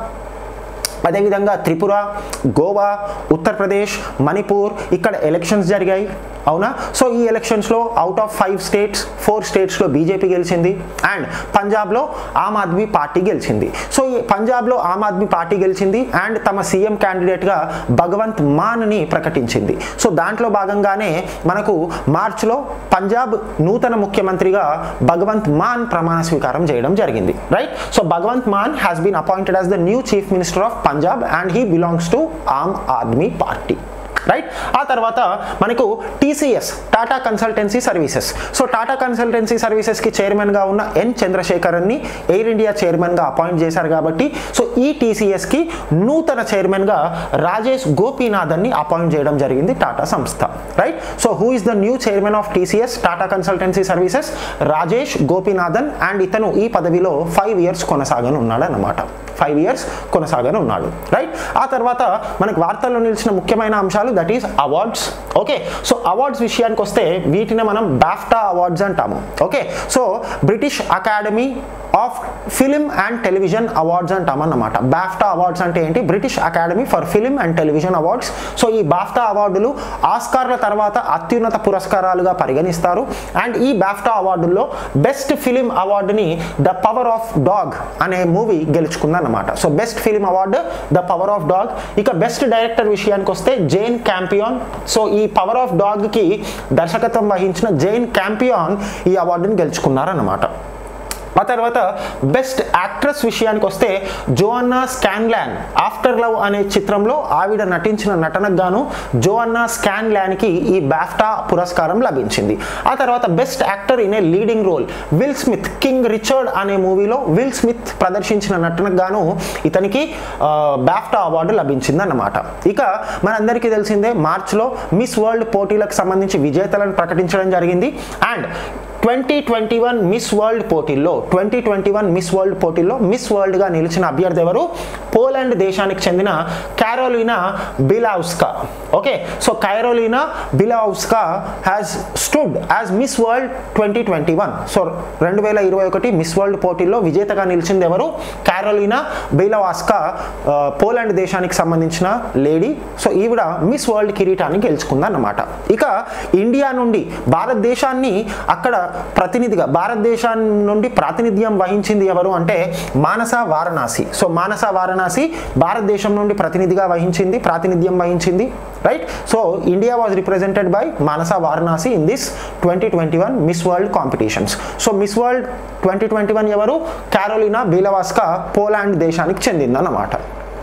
అదేవిధంగా త్రిపుర గోవా ఉత్తరప్రదేశ్ మణిపూర్ ఇక్కడ ఎలక్షన్స్ జరిగాయి అవునా సో ఈ ఎలక్షన్స్లో out of five states four స్టేట్స్లో బీజేపీ గెలిచింది అండ్ పంజాబ్లో ఆమ్ ఆద్మీ పార్టీ గెలిచింది సో ఈ పంజాబ్లో ఆమ్ ఆద్మీ పార్టీ గెలిచింది అండ్ తమ సీఎం క్యాండిడేట్గా భగవంత్ మాన్ని ప్రకటించింది సో దాంట్లో భాగంగానే మనకు మార్చ్లో పంజాబ్ నూతన ముఖ్యమంత్రిగా భగవంత్ మాన్ ప్రమాణ స్వీకారం చేయడం జరిగింది right so Bhagwant Mann has been appointed as the new chief minister of Punjab and he belongs to Aam Aadmi party right ఆ తర్వాత మనకు TCS Tata consultancy services so Tata consultancy సర్వీసెస్కి చైర్మన్గా ఉన్న ఎన్ చంద్రశేఖరన్ని ఎయిర్ ఇండియా చైర్మన్గా అపాయింట్ చేశారు కాబట్టి సో ఈ టీసీఎస్కి నూతన చైర్మన్గా రాజేష్ గోపీనాథన్ని అపాయింట్ చేయడం జరిగింది టాటా సంస్థ right so who is the new chairman of TCS Tata consultancy services Rajesh Gopinathan and ఇతను ఈ పదవిలో ఫైవ్ ఇయర్స్ కొనసాగనున్నాడు అన్నమాట ఫైవ్ ఇయర్స్ కొనసాగని ఉన్నాడు రైట్ ఆ తర్వాత మనకు వార్తల్లో నిలిచిన ముఖ్యమైన అంశాలు that is awards okay so awards విషయానికి వస్తే వీటిని మనం బాఫ్టా అవార్డ్స్ అంటాము okay so British academy of film and television awards అంటామన్నమాట బాఫ్టా అవార్డ్స్ అంటే ఏంటి British academy for film and television awards so ఈ బాఫ్టా అవార్డులు ఆస్కార్ల తర్వాత అత్యున్నత పురస్కారాలుగా పరిగణిస్తారు అండ్ ఈ బాఫ్టా అవార్డుల్లో బెస్ట్ ఫిలిం అవార్డుని ద పవర్ ఆఫ్ డాగ్ అనే మూవీ గెలుచుకుందన్నమాట so best film award the power of dog ఇక బెస్ట్ డైరెక్టర్ విషయానికి వస్తే జైన్ క్యాంపియాన్ సో ఈ పవర్ ఆఫ్ డాగ్కి దర్శకత్వం వహించిన జైన్ క్యాంపియాన్ ఈ అవార్డుని గెలుచుకున్నారన్నమాట ఆ తర్వాత బెస్ట్ యాక్ట్రెస్ విషయానికి వస్తే జోఅన్నా స్కాన్లాన్ ఆఫ్టర్ లవ్ అనే చిత్రంలో ఆవిడ నటించిన నటనకు గాను జోఅన్నా స్కాన్లాన్కి ఈ బాఫ్టా పురస్కారం లభించింది ఆ తర్వాత best actor in a leading role Will Smith King Richard అనే మూవీలో విల్ స్మిత్ ప్రదర్శించిన నటనకు గాను ఇతనికి బాఫ్టా అవార్డు లభించింది అన్నమాట ఇక మనందరికీ తెలిసిందే మార్చ్లో మిస్ వరల్డ్ పోటీలకు సంబంధించి విజేతలను ప్రకటించడం జరిగింది and twenty twenty one miss world పోటీల్లో twenty twenty one miss world పోటీల్లో మిస్ వరల్డ్గా నిలిచిన అభ్యర్థి ఎవరు పోలాండ్ దేశానికి చెందిన Karolina Bielawska okay so Karolina Bielawska has stood as miss world twenty twenty one so రెండు వేల ఇరవై ఒకటి మిస్ వరల్డ్ పోటీల్లో విజేతగా నిలిచింది ఎవరు క్యారోలినా బిలావాస్కా ఆ, పోలాండ్ దేశానికి సంబంధించిన లేడీ సో ఈవిడ మిస్ వరల్డ్ కిరీటాన్ని గెలుచుకుందన్నమాట ఇక ఇండియా నుండి భారతదేశాన్ని అక్కడ ప్రతినిధిగా భారతదేశాన్ని నుండి ప్రాతినిధ్యం వహించింది ఎవరు అంటే మానస వారణాసి సో మానస వారణాసి భారతదేశం నుండి ప్రతినిధిగా వహించింది ప్రాతినిధ్యం వహించింది right so India was represented by Manasa Varanasi in this twenty twenty one miss world competitions so miss world twenty twenty one ఎవరు క్యారోలినా బీలవాస్కా పోలాండ్ దేశానికి చెందిందన్నమాట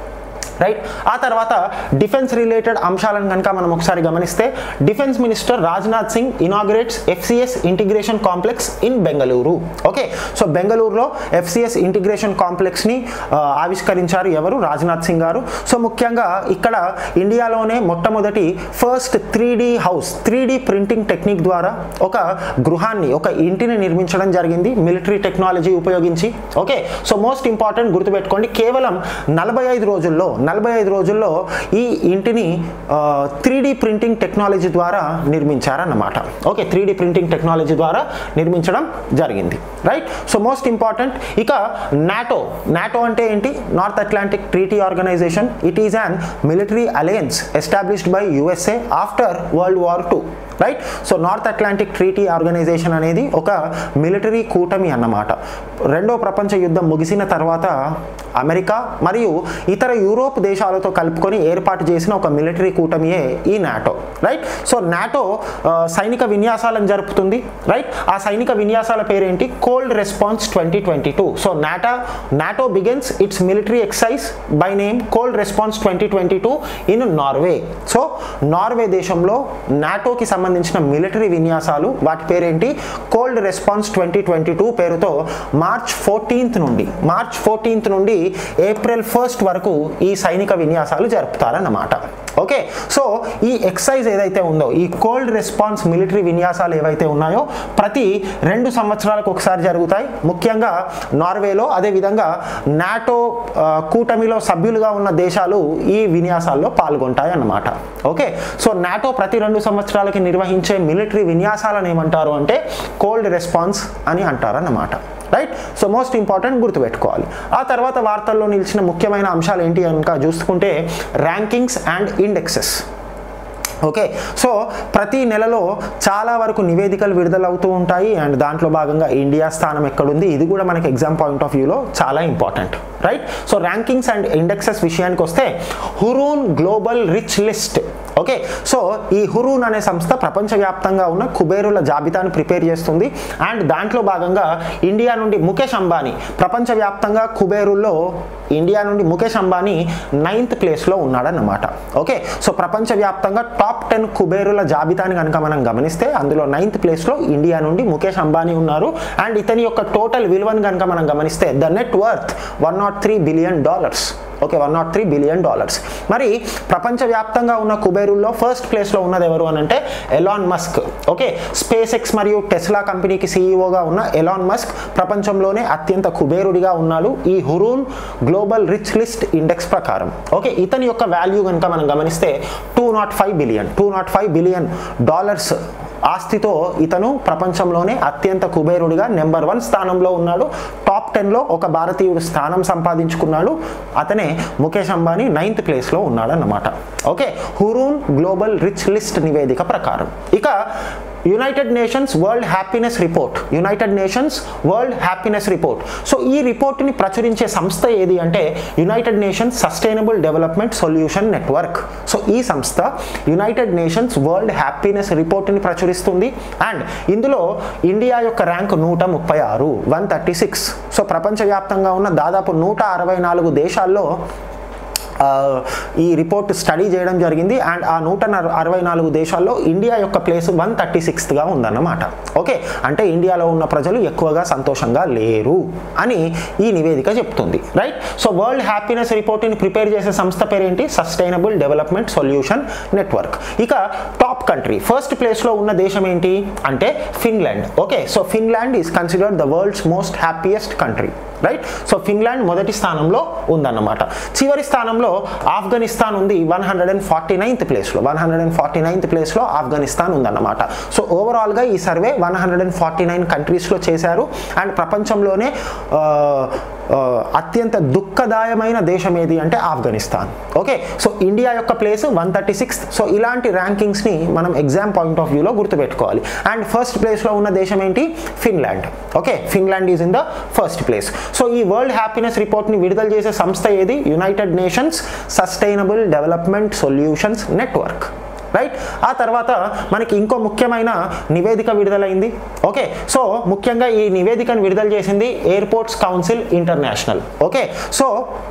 రైట్ ఆ తర్వాత డిఫెన్స్ రిలేటెడ్ అంశాలను కనుక మనం ఒకసారి గమనిస్తే defence minister Rajnath Singh inaugurates FCS integration complex in Bengaluru okay so బెంగళూరులో ఎఫ్సిఎస్ ఇంటిగ్రేషన్ కాంప్లెక్స్ని ఆ, ఆవిష్కరించారు ఎవరు రాజ్నాథ్ సింగ్ గారు సో ముఖ్యంగా ఇక్కడ ఇండియాలోనే మొట్టమొదటి first three house three printing technique ద్వారా ఒక గృహాన్ని ఒక ఇంటిని నిర్మించడం జరిగింది మిలిటరీ టెక్నాలజీ ఉపయోగించి ఓకే సో మోస్ట్ ఇంపార్టెంట్ గుర్తుపెట్టుకోండి కేవలం నలభై ఐదు రోజుల్లో నలభై ఐదు రోజుల్లో ఈ ఇంటిని త్రీ ప్రింటింగ్ టెక్నాలజీ ద్వారా నిర్మించారన్నమాట ఓకే త్రీ ప్రింటింగ్ టెక్నాలజీ ద్వారా నిర్మించడం జరిగింది రైట్ సో మోస్ట్ ఇంపార్టెంట్ ఇక నాటో నాటో అంటే ఏంటి North Atlantic Treaty Organization it is an military alliance established by USA after World War two right so North Atlantic Treaty Organization అనేది ఒక మిలిటరీ కూటమి అన్నమాట రెండో ప్రపంచ యుద్ధం ముగిసిన తర్వాత అమెరికా మరియు ఇతర యూరోప్ దేశాలతో కలుపుకొని ఏర్పాటు చేసిన ఒక మిలిటరీ కూటమియే ఈ నాటో రైట్ సో నాటో ఆ, సైనిక విన్యాసాలను జరుపుతుంది రైట్ ఆ సైనిక విన్యాసాల పేరేంటి Cold Response twenty twenty two so NATO NATO begins its military exercise by name Cold Response twenty twenty two in Norway so Norway దేశంలో నాటోకి సంబంధించిన మిలిటరీ విన్యాసాలు వాటి పేరేంటి Cold Response twenty twenty two పేరుతో మార్చ్ ఫోర్టీన్త్ నుండి మార్చ్ ఫోర్టీన్త్ నుండి ఏప్రిల్ ఫస్ట్ వరకు ఈ సైనిక విన్యాసాలు జరుపుతారన్నమాట ఓకే సో ఈ ఎక్సైజ్ ఏదైతే ఉందో ఈ కోల్డ్ రెస్పాన్స్ మిలిటరీ విన్యాసాలు ఏవైతే ఉన్నాయో ప్రతి రెండు సంవత్సరాలకు ఒకసారి జరుగుతాయి ముఖ్యంగా నార్వేలో అదేవిధంగా నాటో ఆ, కూటమిలో సభ్యులుగా ఉన్న దేశాలు ఈ విన్యాసాల్లో పాల్గొంటాయి అన్నమాట ఓకే సో నాటో ప్రతి రెండు సంవత్సరాలకి నిర్వహించే మిలిటరీ విన్యాసాలను ఏమంటారు అంటే కోల్డ్ రెస్పాన్స్ అని అంటారన్నమాట రైట్ సో మోస్ట్ ఇంపార్టెంట్ గుర్తుపెట్టుకోవాలి ఆ తర్వాత వార్తల్లో నిలిచిన ముఖ్యమైన అంశాలు ఏంటి కనుక చూసుకుంటే rankings and indexes okay so ప్రతి నెలలో చాలా వరకు నివేదికలు విడుదలవుతూ ఉంటాయి అండ్ దాంట్లో భాగంగా ఇండియా స్థానం ఎక్కడుంది ఇది కూడా మనకి ఎగ్జామ్ పాయింట్ ఆఫ్ వ్యూలో చాలా important right so rankings and indexes విషయానికి వస్తే Hurun Global Rich List okay so ఈ హురూన్ అనే సంస్థ ప్రపంచవ్యాప్తంగా ఉన్న కుబేరుల జాబితాను ప్రిపేర్ చేస్తుంది అండ్ దాంట్లో భాగంగా ఇండియా నుండి ముఖేష్ అంబానీ ప్రపంచవ్యాప్తంగా కుబేరుల్లో ఇండియా నుండి ముఖేష్ అంబానీ నైన్త్ ప్లేస్లో ఉన్నాడన్నమాట ఓకే సో ప్రపంచవ్యాప్తంగా టాప్ టెన్ కుబేరుల జాబితాని కనుక మనం గమనిస్తే అందులో నైన్త్ ప్లేస్లో ఇండియా నుండి ముఖేష్ అంబానీ ఉన్నారు అండ్ ఇతని యొక్క టోటల్ విలువను కనుక మనం గమనిస్తే the net worth one nought three billion dollars okay one nought three billion dollars మరి ప్రపంచవ్యాప్తంగా ఉన్న కుబేరుల్లో ఫస్ట్ ప్లేస్లో ఉన్నది ఎవరు అని అంటే Elon Musk okay SpaceX మరియు టెస్లా కంపెనీకి సీఈఓగా ఉన్న ఎలాన్ మస్క్ ప్రపంచంలోనే అత్యంత కుబేరుడిగా ఉన్నాడు ఈ Hurun Global Rich List index ప్రకారం ఓకే ఇతని యొక్క వాల్యూ కనుక మనం గమనిస్తే two nought five billion two nought five billion dollars ఆస్తితో ఇతను ప్రపంచంలోనే అత్యంత కుబేరుడిగా నెంబర్ వన్ స్థానంలో ఉన్నాడు టాప్ టెన్లో ఒక భారతీయుడు స్థానం సంపాదించుకున్నాడు అతనే ముఖేష్ అంబానీ నైన్త్ ప్లేస్లో ఉన్నాడు అన్నమాట okay Hurun Global Rich List నివేదిక ప్రకారం ఇక United Nations World Happiness Report United Nations World Happiness Report so ఈ రిపోర్ట్ని ప్రచురించే సంస్థ ఏది అంటే United Nations Sustainable Development Solution Network so ఈ సంస్థ యునైటెడ్ నేషన్స్ వరల్డ్ హ్యాపీనెస్ రిపోర్ట్ని ప్రచురిస్తుంది అండ్ ఇందులో ఇండియా యొక్క ర్యాంక్ నూట ముప్పై ఆరు వన్ థర్టీ సిక్స్ సో ప్రపంచవ్యాప్తంగా ఉన్న దాదాపు నూట అరవై నాలుగు దేశాల్లో ఆ, ఈ రిపోర్ట్ స్టడీ చేయడం జరిగింది అండ్ ఆ నూట నర- అరవై నాలుగు దేశాల్లో ఇండియా యొక్క ప్లేస్ వన్ థర్టీ సిక్స్త్గా ఉందన్నమాట ఓకే అంటే ఇండియాలో ఉన్న ప్రజలు ఎక్కువగా సంతోషంగా లేరు అని ఈ నివేదిక చెప్తుంది రైట్ సో వరల్డ్ హ్యాపీనెస్ రిపోర్ట్ని ప్రిపేర్ చేసే సంస్థ పేరేంటి సస్టైనబుల్ డెవలప్మెంట్ సొల్యూషన్ నెట్వర్క్ ఇక టాప్ కంట్రీ ఫస్ట్ ప్లేస్లో ఉన్న దేశం ఏంటి అంటే Finland okay so Finland is considered the world's most happiest country right so Finland మొదటి స్థానంలో ఉందన్నమాట చివరి స్థానంలో ఆఫ్ఘనిస్తాన్ ఉంది one hundred and forty ninth ప్లేస్లో one hundred and forty ninth ప్లేస్లో ఆఫ్ఘనిస్తాన్ ఉందన్నమాట సో ఓవరాల్గా ఈ survey one hundred and forty nine కంట్రీస్లో చేశారు అండ్ ప్రపంచంలోనే ఆ, ఆ, అత్యంత దుఃఖదాయమైన దేశం ఏది అంటే ఆఫ్ఘనిస్తాన్ ఓకే సో ఇండియా యొక్క place one thirty sixth so ఇలాంటి ర్యాంకింగ్స్ని మనం ఎగ్జామ్ పాయింట్ ఆఫ్ వ్యూలో గుర్తుపెట్టుకోవాలి అండ్ ఫస్ట్ ప్లేస్లో ఉన్న దేశం ఏంటి Finland okay Finland is in the first place so ఈ వరల్డ్ హ్యాపీనెస్ రిపోర్ట్ని విడుదల చేసే సంస్థ ఏది United Nations Sustainable Development Solutions Network right ఆ తర్వాత మనకి ఇంకో ముఖ్యమైన నివేదిక విడుదలైంది ఓకే సో ముఖ్యంగా ఈ నివేదికను విడుదల చేసింది Airports Council International okay so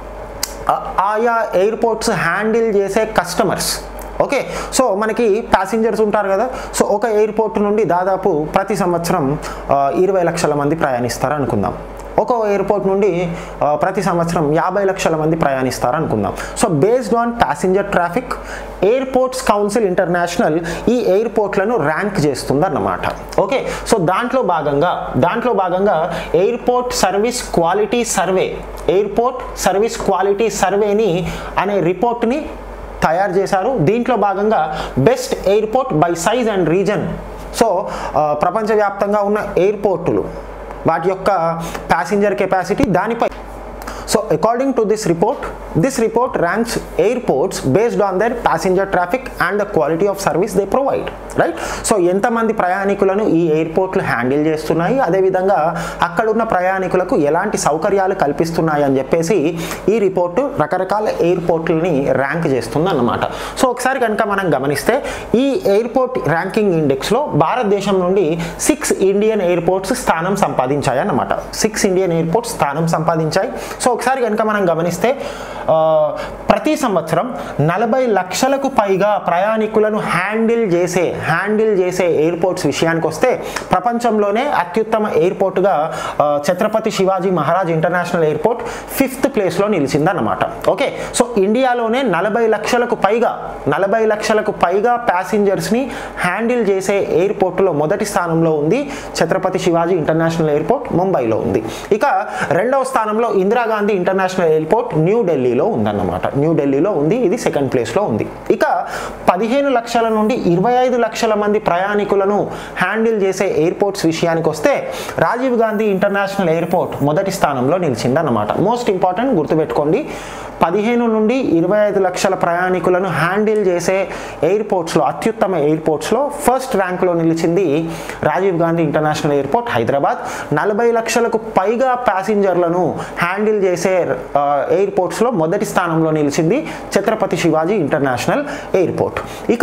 ఆ- ఆయా ఎయిర్పోర్ట్స్ హ్యాండిల్ చేసే కస్టమర్స్ ఓకే సో మనకి ప్యాసింజర్స్ ఉంటారు కదా సో ఒక ఎయిర్పోర్ట్ నుండి దాదాపు ప్రతి సంవత్సరం ఆ, ఇరవై లక్షల మంది ప్రయాణిస్తారు అనుకుందాం ఒక ఎయిర్పోర్ట్ నుండి ఆ, ప్రతి సంవత్సరం యాభై లక్షల మంది ప్రయాణిస్తారు అనుకుందాం so based on passenger traffic Airports Council International ఈ ఎయిర్పోర్ట్లను ర్యాంక్ చేస్తుంది అన్నమాట ఓకే సో దాంట్లో భాగంగా దాంట్లో భాగంగా airport service quality survey airport service quality సర్వేని అనే రిపోర్ట్ని తయారు చేశారు దీంట్లో భాగంగా best airport by size and region so ఆ, ప్రపంచవ్యాప్తంగా ఉన్న ఎయిర్పోర్టులు వాటి యొక్క ప్యాసింజర్ కెపాసిటీ దానిపై so according to this report this report ranks airports based on their passenger traffic and the quality of service they provide right so ఎంతమంది ప్రయాణికులను ఈ ఎయిర్పోర్ట్లు హ్యాండిల్ చేస్తున్నాయి అదేవిధంగా అక్కడున్న ప్రయాణికులకు ఎలాంటి సౌకర్యాలు కల్పిస్తున్నాయి అని చెప్పేసి ఈ రిపోర్టు రకరకాల ఎయిర్పోర్ట్లని ర్యాంక్ చేస్తుంది అన్నమాట సో ఒకసారి కనుక మనం గమనిస్తే ఈ ఎయిర్పోర్ట్ ర్యాంకింగ్ ఇండెక్స్లో భారతదేశం నుండి సిక్స్ ఇండియన్ ఎయిర్పోర్ట్స్ స్థానం సంపాదించాయి అన్నమాట సిక్స్ ఇండియన్ ఎయిర్పోర్ట్స్ స్థానం సంపాదించాయి సో ఒకసారి కనుక మనం గమనిస్తే ఆ, ప్రతి సంవత్సరం నలభై లక్షలకు పైగా ప్రయాణికులను హ్యాండిల్ చేసే హ్యాండిల్ చేసే ఎయిర్పోర్ట్స్ విషయానికి వస్తే ప్రపంచంలోనే అత్యుత్తమ ఎయిర్పోర్ట్గా ఆ, Chhatrapati Shivaji Maharaj international airport fifth ప్లేస్లో నిలిచిందన్నమాట ఓకే సో ఇండియాలోనే నలభై లక్షలకు పైగా నలభై లక్షలకు పైగా ప్యాసింజర్స్ని హ్యాండిల్ చేసే ఎయిర్పోర్టులో మొదటి స్థానంలో ఉంది ఛత్రపతి శివాజీ ఇంటర్నేషనల్ ఎయిర్పోర్ట్ ముంబైలో ఉంది ఇక రెండవ స్థానంలో ఇందిరాగాంధీ ఇంటర్నేషనల్ ఎయిర్పోర్ట్ న్యూ ఢిల్లీలో ఉందన్నమాట న్యూ ఢిల్లీలో ఉంది ఇది సెకండ్ ప్లేస్లో ఉంది ఇక పదిహేను లక్షల నుండి ఇరవై ఐదు లక్షల మంది ప్రయాణికులను హ్యాండిల్ చేసే ఎయిర్పోర్ట్స్ విషయానికి వస్తే రాజీవ్ గాంధీ ఇంటర్నేషనల్ ఎయిర్పోర్ట్ మొదటి స్థానంలో నిలిచిందన్నమాట మోస్ట్ ఇంపార్టెంట్ గుర్తుపెట్టుకోండి పదిహేను నుండి ఇరవై ఐదు లక్షల ప్రయాణికులను హ్యాండిల్ చేసే ఎయిర్పోర్ట్స్లో అత్యుత్తమ ఎయిర్పోర్ట్స్లో ఫస్ట్ ర్యాంక్లో నిలిచింది రాజీవ్ గాంధీ ఇంటర్నేషనల్ ఎయిర్పోర్ట్ హైదరాబాద్ నలభై లక్షలకు పైగా ప్యాసింజర్లను హ్యాండిల్ చేసే ఆ, ఎయిర్పోర్ట్స్లో మొదటి స్థానంలో నిలిచింది ఛత్రపతి శివాజీ ఇంటర్నేషనల్ ఎయిర్పోర్ట్ ఇక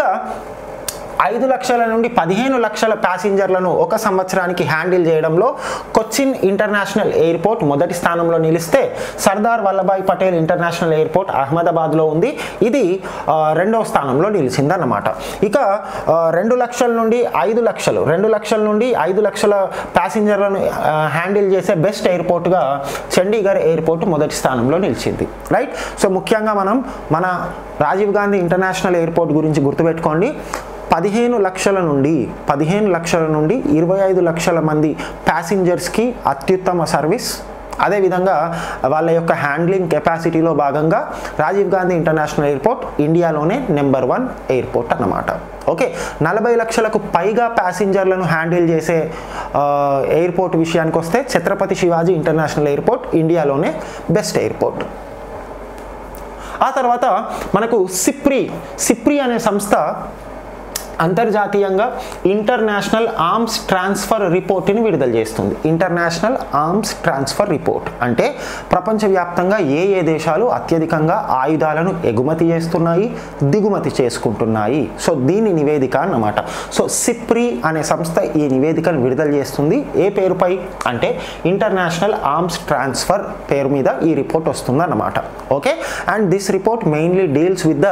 ఐదు లక్షల నుండి పదిహేను లక్షల ప్యాసింజర్లను ఒక సంవత్సరానికి హ్యాండిల్ చేయడంలో కొచ్చిన్ ఇంటర్నేషనల్ ఎయిర్పోర్ట్ మొదటి స్థానంలో నిలిస్తే సర్దార్ వల్లభాయ్ పటేల్ ఇంటర్నేషనల్ ఎయిర్పోర్ట్ అహ్మదాబాద్లో ఉంది ఇది ఆ, రెండవ స్థానంలో నిలిచిందన్నమాట ఇక ఆ, రెండు లక్షల నుండి ఐదు లక్షలు రెండు లక్షల నుండి ఐదు లక్షల ప్యాసింజర్లను ఆ, హ్యాండిల్ చేసే బెస్ట్ ఎయిర్పోర్ట్గా చండీగఢ్ ఎయిర్పోర్ట్ మొదటి స్థానంలో నిలిచింది రైట్ సో ముఖ్యంగా మనం మన రాజీవ్ గాంధీ ఇంటర్నేషనల్ ఎయిర్పోర్ట్ గురించి గుర్తుపెట్టుకోండి పదిహేను లక్షల నుండి పదిహేను లక్షల నుండి ఇరవై ఐదు లక్షల మంది ప్యాసింజర్స్కి అత్యుత్తమ సర్వీస్ అదేవిధంగా వాళ్ళ యొక్క హ్యాండ్లింగ్ కెపాసిటీలో భాగంగా రాజీవ్ గాంధీ ఇంటర్నేషనల్ ఎయిర్పోర్ట్ ఇండియాలోనే నెంబర్ వన్ ఎయిర్పోర్ట్ అన్నమాట ఓకే నలభై లక్షలకు పైగా ప్యాసింజర్లను హ్యాండిల్ చేసే ఆ, ఎయిర్పోర్ట్ విషయానికి వస్తే ఛత్రపతి శివాజీ ఇంటర్నేషనల్ ఎయిర్పోర్ట్ ఇండియాలోనే బెస్ట్ ఎయిర్పోర్ట్ ఆ తర్వాత మనకు సిప్రి సిప్రి అనే సంస్థ అంతర్జాతీయంగా ఇంటర్నేషనల్ ఆర్మ్స్ ట్రాన్స్ఫర్ రిపోర్ట్ని విడుదల చేస్తుంది ఇంటర్నేషనల్ ఆర్మ్స్ ట్రాన్స్ఫర్ రిపోర్ట్ అంటే ప్రపంచవ్యాప్తంగా ఏ ఏ దేశాలు అత్యధికంగా ఆయుధాలను ఎగుమతి చేస్తున్నాయి దిగుమతి చేసుకుంటున్నాయి సో దీని నివేదిక అన్నమాట సో సిప్రి అనే సంస్థ ఈ నివేదికను విడుదల చేస్తుంది ఏ పేరుపై అంటే ఇంటర్నేషనల్ ఆర్మ్స్ ట్రాన్స్ఫర్ పేరు మీద ఈ రిపోర్ట్ వస్తుంది అన్నమాట okay and this report mainly deals with the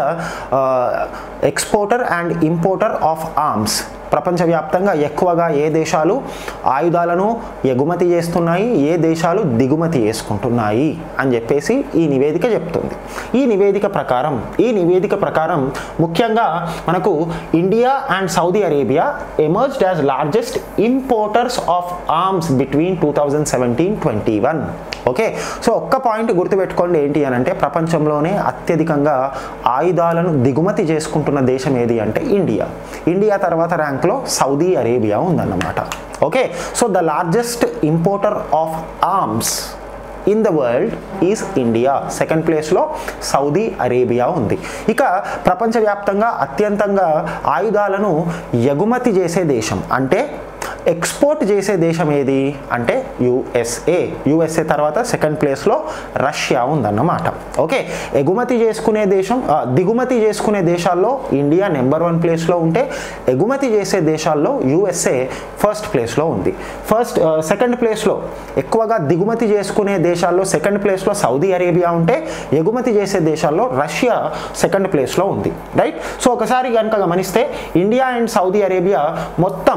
exporter and importer of arms ప్రపంచవ్యాప్తంగా ఎక్కువగా ఏ దేశాలు ఆయుధాలను ఎగుమతి చేస్తున్నాయి ఏ దేశాలు దిగుమతి చేసుకుంటున్నాయి అని చెప్పేసి ఈ నివేదిక చెప్తుంది ఈ నివేదిక ప్రకారం ఈ నివేదిక ప్రకారం ముఖ్యంగా మనకు India and Saudi Arabia emerged as largest importers of arms between two thousand seventeen twenty one okay so ఒక్క పాయింట్ గుర్తుపెట్టుకోండి ఏంటి అని అంటే ప్రపంచంలోనే అత్యధికంగా ఆయుధాలను దిగుమతి చేసుకుంటున్న దేశం ఏది అంటే ఇండియా ఇండియా తర్వాత ర్యాంక్లో సౌదీ అరేబియా ఉందన్నమాట okay so the largest importer of arms in the world is India second ప్లేస్లో సౌదీ అరేబియా ఉంది ఇక ప్రపంచవ్యాప్తంగా అత్యంతంగా ఆయుధాలను ఎగుమతి చేసే దేశం అంటే ఎక్స్పోర్ట్ చేసే దేశం ఏది అంటే యుఎస్ఏ యుఎస్ఏ తర్వాత సెకండ్ ప్లేస్లో రష్యా ఉందన్నమాట ఓకే ఎగుమతి చేసుకునే దేశం ఆ, దిగుమతి చేసుకునే దేశాల్లో ఇండియా నెంబర్ వన్ ప్లేస్లో ఉంటే ఎగుమతి చేసే దేశాల్లో యుఎస్ఏ ఫస్ట్ ప్లేస్లో ఉంది ఫస్ట్ సెకండ్ ప్లేస్లో ఎక్కువగా దిగుమతి చేసుకునే దేశాల్లో సెకండ్ ప్లేస్లో సౌదీ అరేబియా ఉంటే ఎగుమతి చేసే దేశాల్లో రష్యా సెకండ్ ప్లేస్లో ఉంది రైట్ సో ఒకసారి కనుక గమనిస్తే ఇండియా అండ్ సౌదీ అరేబియా మొత్తం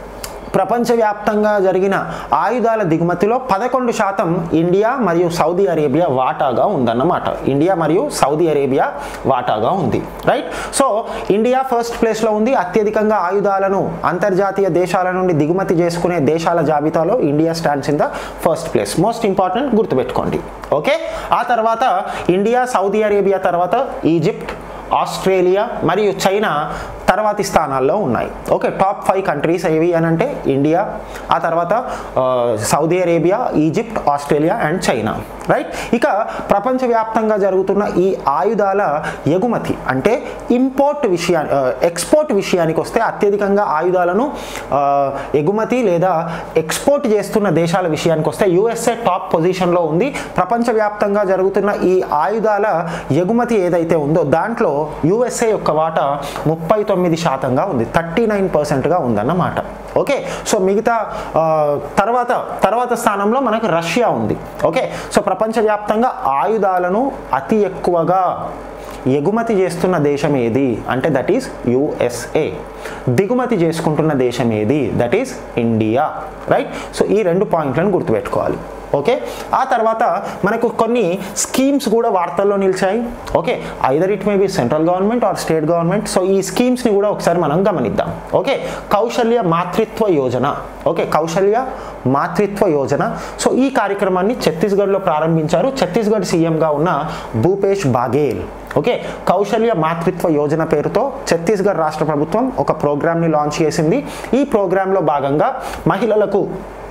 ప్రపంచవ్యాప్తంగా జరిగిన ఆయుధాల దిగుమతిలో పదకొండు శాతం ఇండియా మరియు సౌదీ అరేబియా వాటాగా ఉందన్నమాట ఇండియా మరియు సౌదీ అరేబియా వాటాగా ఉంది రైట్ సో ఇండియా ఫస్ట్ ప్లేస్లో ఉంది అత్యధికంగా ఆయుధాలను అంతర్జాతీయ దేశాల నుండి దిగుమతి చేసుకునే దేశాల జాబితాలో India stands in the first place most important గుర్తుపెట్టుకోండి ఓకే ఆ తర్వాత ఇండియా సౌదీ అరేబియా తర్వాత ఈజిప్ట్ ఆస్ట్రేలియా మరియు చైనా తర్వాతి స్థానాల్లో ఉన్నాయి ఓకే టాప్ ఫైవ్ కంట్రీస్ ఏవి అని అంటే ఇండియా ఆ తర్వాత ఆ, Saudi Arabia Egypt Australia and China right ఇక ప్రపంచవ్యాప్తంగా జరుగుతున్న ఈ ఆయుధాల ఎగుమతి అంటే ఇంపోర్ట్ విషయా ఎక్స్పోర్ట్ విషయానికి వస్తే అత్యధికంగా ఆయుధాలను ఆ, ఎగుమతి లేదా ఎక్స్పోర్ట్ చేస్తున్న దేశాల విషయానికి వస్తే యుఎస్ఏ టాప్ పొజిషన్లో ఉంది ప్రపంచవ్యాప్తంగా జరుగుతున్న ఈ ఆయుధాల ఎగుమతి ఏదైతే ఉందో దాంట్లో యుఎస్ఏ యొక్క వాటా ముప్పై తొమ్మిది శాతంగా ఉంది థర్టీ నైన్ పర్సెంట్గా ఉందన్నమాట ఓకే సో మిగతా ఆ, తర్వాత తర్వాత స్థానంలో మనకు రష్యా ఉంది ఓకే సో ప్రపంచవ్యాప్తంగా ఆయుధాలను అతి ఎక్కువగా ఎగుమతి చేస్తున్న దేశం ఏది అంటే దట్ ఈస్ యుఎస్ఏ దిగుమతి చేసుకుంటున్న దేశం ఏది that is India right so ఈ రెండు పాయింట్లను గుర్తుపెట్టుకోవాలి ఓకే ఆ తర్వాత మనకు కొన్ని స్కీమ్స్ కూడా వార్తల్లో నిలిచాయి okay either it may be central government or state government so ఈ స్కీమ్స్ని కూడా ఒకసారి మనం గమనిద్దాం ఓకే కౌశల్య మాతృత్వ యోజన ఓకే కౌశల్య మాతృత్వ యోజన సో ఈ కార్యక్రమాన్ని ఛత్తీస్గఢ్లో ప్రారంభించారు ఛత్తీస్గఢ్ సీఎంగా ఉన్న భూపేష్ బాఘేల్ ఓకే కౌశల్య మాతృత్వ యోజన పేరుతో ఛత్తీస్గఢ్ రాష్ట్ర ప్రభుత్వం ఒక ప్రోగ్రామ్ని లాంచ్ చేసింది ఈ ప్రోగ్రాంలో భాగంగా మహిళలకు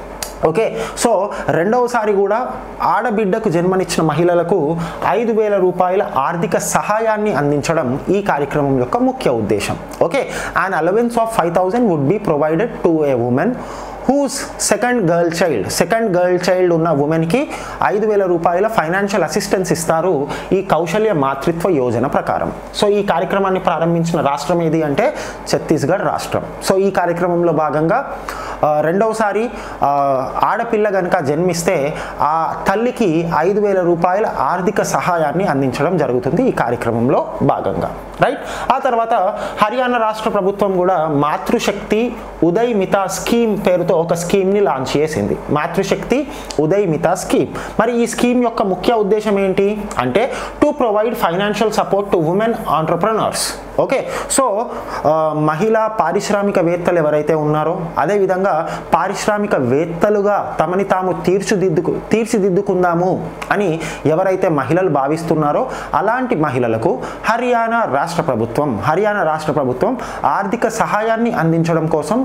ఓకే సో రెండవసారి కూడా ఆడబిడ్డకు జన్మనిచ్చిన మహిళలకు ఐదు వేల రూపాయల ఆర్థిక సహాయాన్ని అందించడం ఈ కార్యక్రమం యొక్క ముఖ్య ఉద్దేశం okay and allowance of five thousand would be provided to a women whose second girl child second girl child ఉన్న ఉమెన్కి ఐదు వేల రూపాయల ఫైనాన్షియల్ అసిస్టెన్స్ ఇస్తారు ఈ కౌశల్య మాతృత్వ యోజన ప్రకారం సో ఈ కార్యక్రమాన్ని ప్రారంభించిన రాష్ట్రం ఏది అంటే ఛత్తీస్గఢ్ రాష్ట్రం సో ఈ కార్యక్రమంలో భాగంగా ఆ, రెండవసారి ఆ, ఆడపిల్ల కనుక జన్మిస్తే ఆ తల్లికి ఐదు వేల రూపాయల ఆర్థిక సహాయాన్ని అందించడం జరుగుతుంది ఈ కార్యక్రమంలో భాగంగా రైట్ ఆ తర్వాత హర్యానా రాష్ట్ర ప్రభుత్వం కూడా మాతృశక్తి ఉదయ్ మితా స్కీమ్ పేరుతో ఒక స్కీమ్ని లాంచ్ చేసింది మాతృశక్తి ఉదయ్ మితా స్కీమ్ మరి ఈ స్కీమ్ యొక్క ముఖ్య ఉద్దేశం ఏంటి అంటే to provide financial support to women entrepreneurs okay so ఆ, మహిళా పారిశ్రామికవేత్తలు ఎవరైతే ఉన్నారో అదేవిధంగా పారిశ్రామికవేత్తలుగా తమని తాము తీర్చిదిద్దుకు తీర్చిదిద్దుకుందాము అని ఎవరైతే మహిళలు భావిస్తున్నారో అలాంటి మహిళలకు హర్యానా రాష్ట్ర ప్రభుత్వం హర్యానా రాష్ట్ర ప్రభుత్వం ఆర్థిక సహాయాన్ని అందించడం కోసం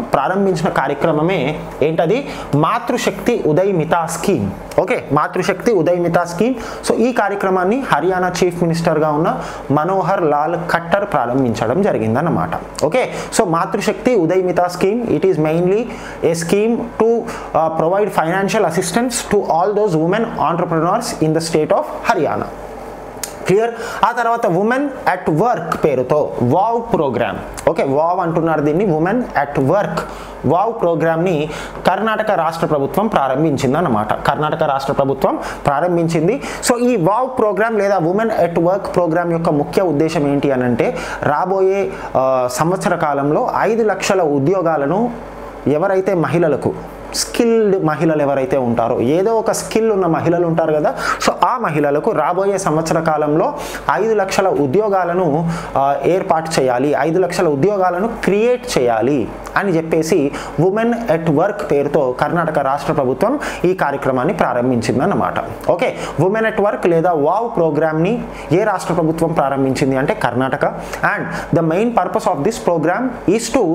ప్రారంభించిన కార్యక్రమమే ఏంటది Matrushakti Udyamita scheme okay Matrushakti Udyamita scheme so ఈ కార్యక్రమాన్ని హర్యానా చీఫ్ మినిస్టర్గా ఉన్న మనోహర్ లాల్ ఖట్టర్ ప్రారంభించడం జరిగిందన్నమాట okay so Matrushakti Udyamita scheme it is mainly a scheme to provide financial assistance to all those women entrepreneurs in the state of Haryana clear ఆ తర్వాత ఉమెన్ అట్ వర్క్ పేరుతో వావ్ ప్రోగ్రామ్ ఓకే వావ్ అంటున్నారు దీన్ని ఉమెన్ అట్ వర్క్ వావ్ ప్రోగ్రామ్ని కర్ణాటక రాష్ట్ర ప్రభుత్వం ప్రారంభించింది అన్నమాట కర్ణాటక రాష్ట్ర ప్రభుత్వం ప్రారంభించింది సో ఈ వావ్ ప్రోగ్రామ్ లేదా ఉమెన్ ఎట్ వర్క్ ప్రోగ్రామ్ యొక్క ముఖ్య ఉద్దేశం ఏంటి అని అంటే రాబోయే ఆ, సంవత్సర కాలంలో ఐదు లక్షల ఉద్యోగాలను ఎవరైతే మహిళలకు స్కిల్డ్ మహిళలు ఎవరైతే ఉంటారో ఏదో ఒక స్కిల్ ఉన్న మహిళలు ఉంటారు కదా సో ఆ మహిళలకు రాబోయే సంవత్సర కాలంలో ఐదు లక్షల ఉద్యోగాలను ఆ, ఏర్పాటు చేయాలి ఐదు లక్షల ఉద్యోగాలను క్రియేట్ చేయాలి అని చెప్పేసి ఉమెన్ ఎట్ వర్క్ పేరుతో కర్ణాటక రాష్ట్ర ప్రభుత్వం ఈ కార్యక్రమాన్ని ప్రారంభించింది అన్నమాట ఓకే ఉమెన్ ఎట్ వర్క్ లేదా వావ్ ప్రోగ్రామ్ని ఏ రాష్ట్ర ప్రభుత్వం ప్రారంభించింది అంటే Karnataka and the main purpose of this programme is to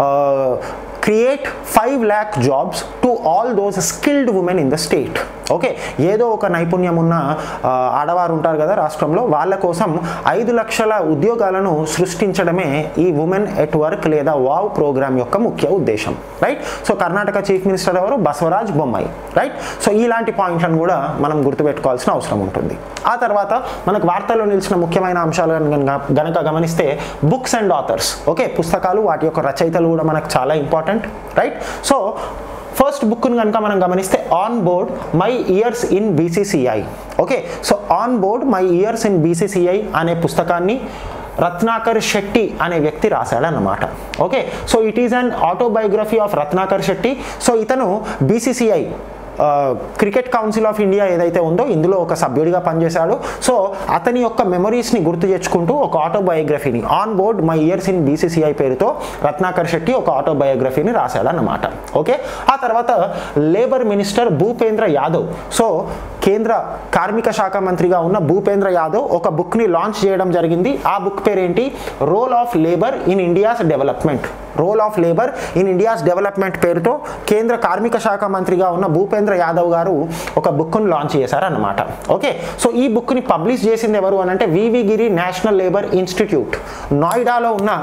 create five lakh jobs to all those skilled women in the state okay ఏదో ఒక నైపుణ్యం ఉన్న ఆ, ఆడవారు ఉంటారు కదా రాష్ట్రంలో వాళ్ళ కోసం ఐదు లక్షల ఉద్యోగాలను సృష్టించడమే ఈ ఉమెన్ ఎట్ వర్క్ లేదా వావ్ ప్రోగ్రామ్ యొక్క ముఖ్య ఉద్దేశం right so Karnataka chief minister ఎవరు బసవరాజ్ బొమ్మాయి రైట్ సో ఇలాంటి పాయింట్లను కూడా మనం గుర్తుపెట్టుకోవాల్సిన అవసరం ఉంటుంది ఆ తర్వాత మనకు వార్తల్లో నిలిచిన ముఖ్యమైన అంశాలను గనుక గనక గమనిస్తే బుక్స్ అండ్ ఆథర్స్ ఓకే పుస్తకాలు వాటి యొక్క రచయితలు కూడా మనకు చాలా ఇంపార్టెంట్ రైట్ సో ఫస్ట్ బుక్ను కనుక మనం గమనిస్తే on board my years in BCCI okay so on board my years in BCCI అనే పుస్తకాన్ని రత్నాకర్ శెట్టి అనే వ్యక్తి రాశాడన్నమాట okay so it is an autobiography of Ratnakar Shetty so ఇతను BCCI Cricket Council of India ఏదైతే ఉందో ఇందులో ఒక సభ్యుడిగా పనిచేశాడు సో అతని యొక్క మెమరీస్ని గుర్తు తెచ్చుకుంటూ ఒక ఆటోబయోగ్రఫీని on board my years in BCCI పేరుతో రత్నాకర్ శెట్టి ఒక ఆటోబయోగ్రఫీని రాశాడన్నమాట ఓకే ఆ తర్వాత labour minister Bhupender Yadav so కేంద్ర కార్మిక శాఖ మంత్రిగా ఉన్న భూపేంద్ర యాదవ్ ఒక బుక్ని లాంచ్ చేయడం జరిగింది ఆ బుక్ పేరేంటి role of labour in India's development role of labour in India's development పేరుతో కేంద్ర కార్మిక శాఖ మంత్రిగా ఉన్న భూపేంద్ర యాదవ్ గారు ఒక బుక్ను లాంచ్ చేశారన్నమాట ఓకే సో ఈ బుక్ని పబ్లిష్ చేసింది ఎవరు అని అంటే VV Giri National Labour Institute నోయిడాలో ఉన్న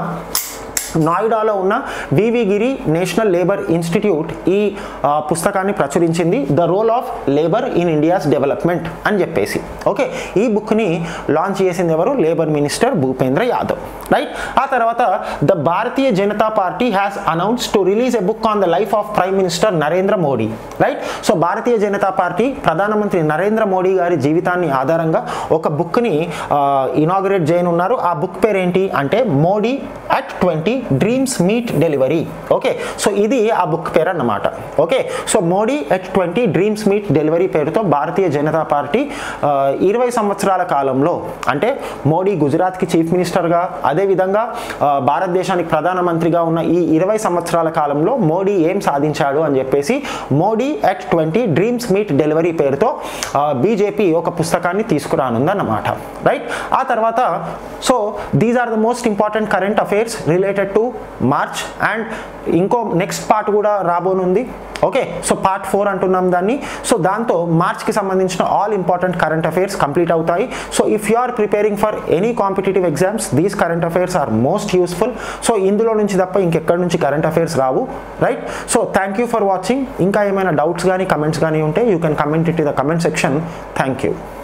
నోయిడాలో ఉన్న VV Giri National Labour Institute ఈ ఆ, పుస్తకాన్ని ప్రచురించింది the role of labour in India's development అని చెప్పేసి ఓకే ఈ బుక్ని లాంచ్ చేసింది ఎవరు labour minister Bhupender Yadav right ఆ తర్వాత the Bharatiya Janata Party has announce to release a book on the life of prime minister Narendra Modi right so Bharatiya Janata Party ప్రధానమంత్రి నరేంద్ర మోడీ గారి జీవితాన్ని ఆధారంగా ఒక బుక్ని ఇనాగరేట్ చేయనున్నారు ఆ బుక్ పేరు ఏంటి అంటే Modi at twenty dreams meet delivery okay so ఇది ఆ బుక్ పేరు అన్నమాట okay so Modi at twenty dreams meet delivery పేరుతో భారతీయ జనతా పార్టీ ఆ, ఇరవై సంవత్సరాల కాలంలో అంటే మోడీ గుజరాత్కి చీఫ్ మినిస్టర్గా అదేవిధంగా ఆ, భారతదేశానికి ప్రధానమంత్రిగా ఉన్న ఈ ఇరవై సంవత్సరాల కాలంలో మోడీ ఏం సాధించాడు అని చెప్పేసి Modi at twenty dreams meet delivery పేరుతో బీజేపీ ఒక పుస్తకాన్ని తీసుకురానుందన్నమాట రైట్ ఆ తర్వాత so these are the most important current affairs related to March and ఇంకో నెక్స్ట్ పార్ట్ కూడా రాబోనుంది ఓకే సో పార్ట్ ఫోర్ అంటున్నాం దాన్ని సో దాంతో మార్చ్కి సంబంధించిన all important current affairs complete అవుతాయి so if you are preparing for any competitive exams these current affairs are most useful so ఇందులో నుంచి తప్ప ఇంకెక్కడి నుంచి కరెంట్ అఫైర్స్ రావు right so thank you for watching ఇంకా ఏమైనా డౌట్స్ కానీ కమెంట్స్ కానీ ఉంటే you can comment it in the comment section thank you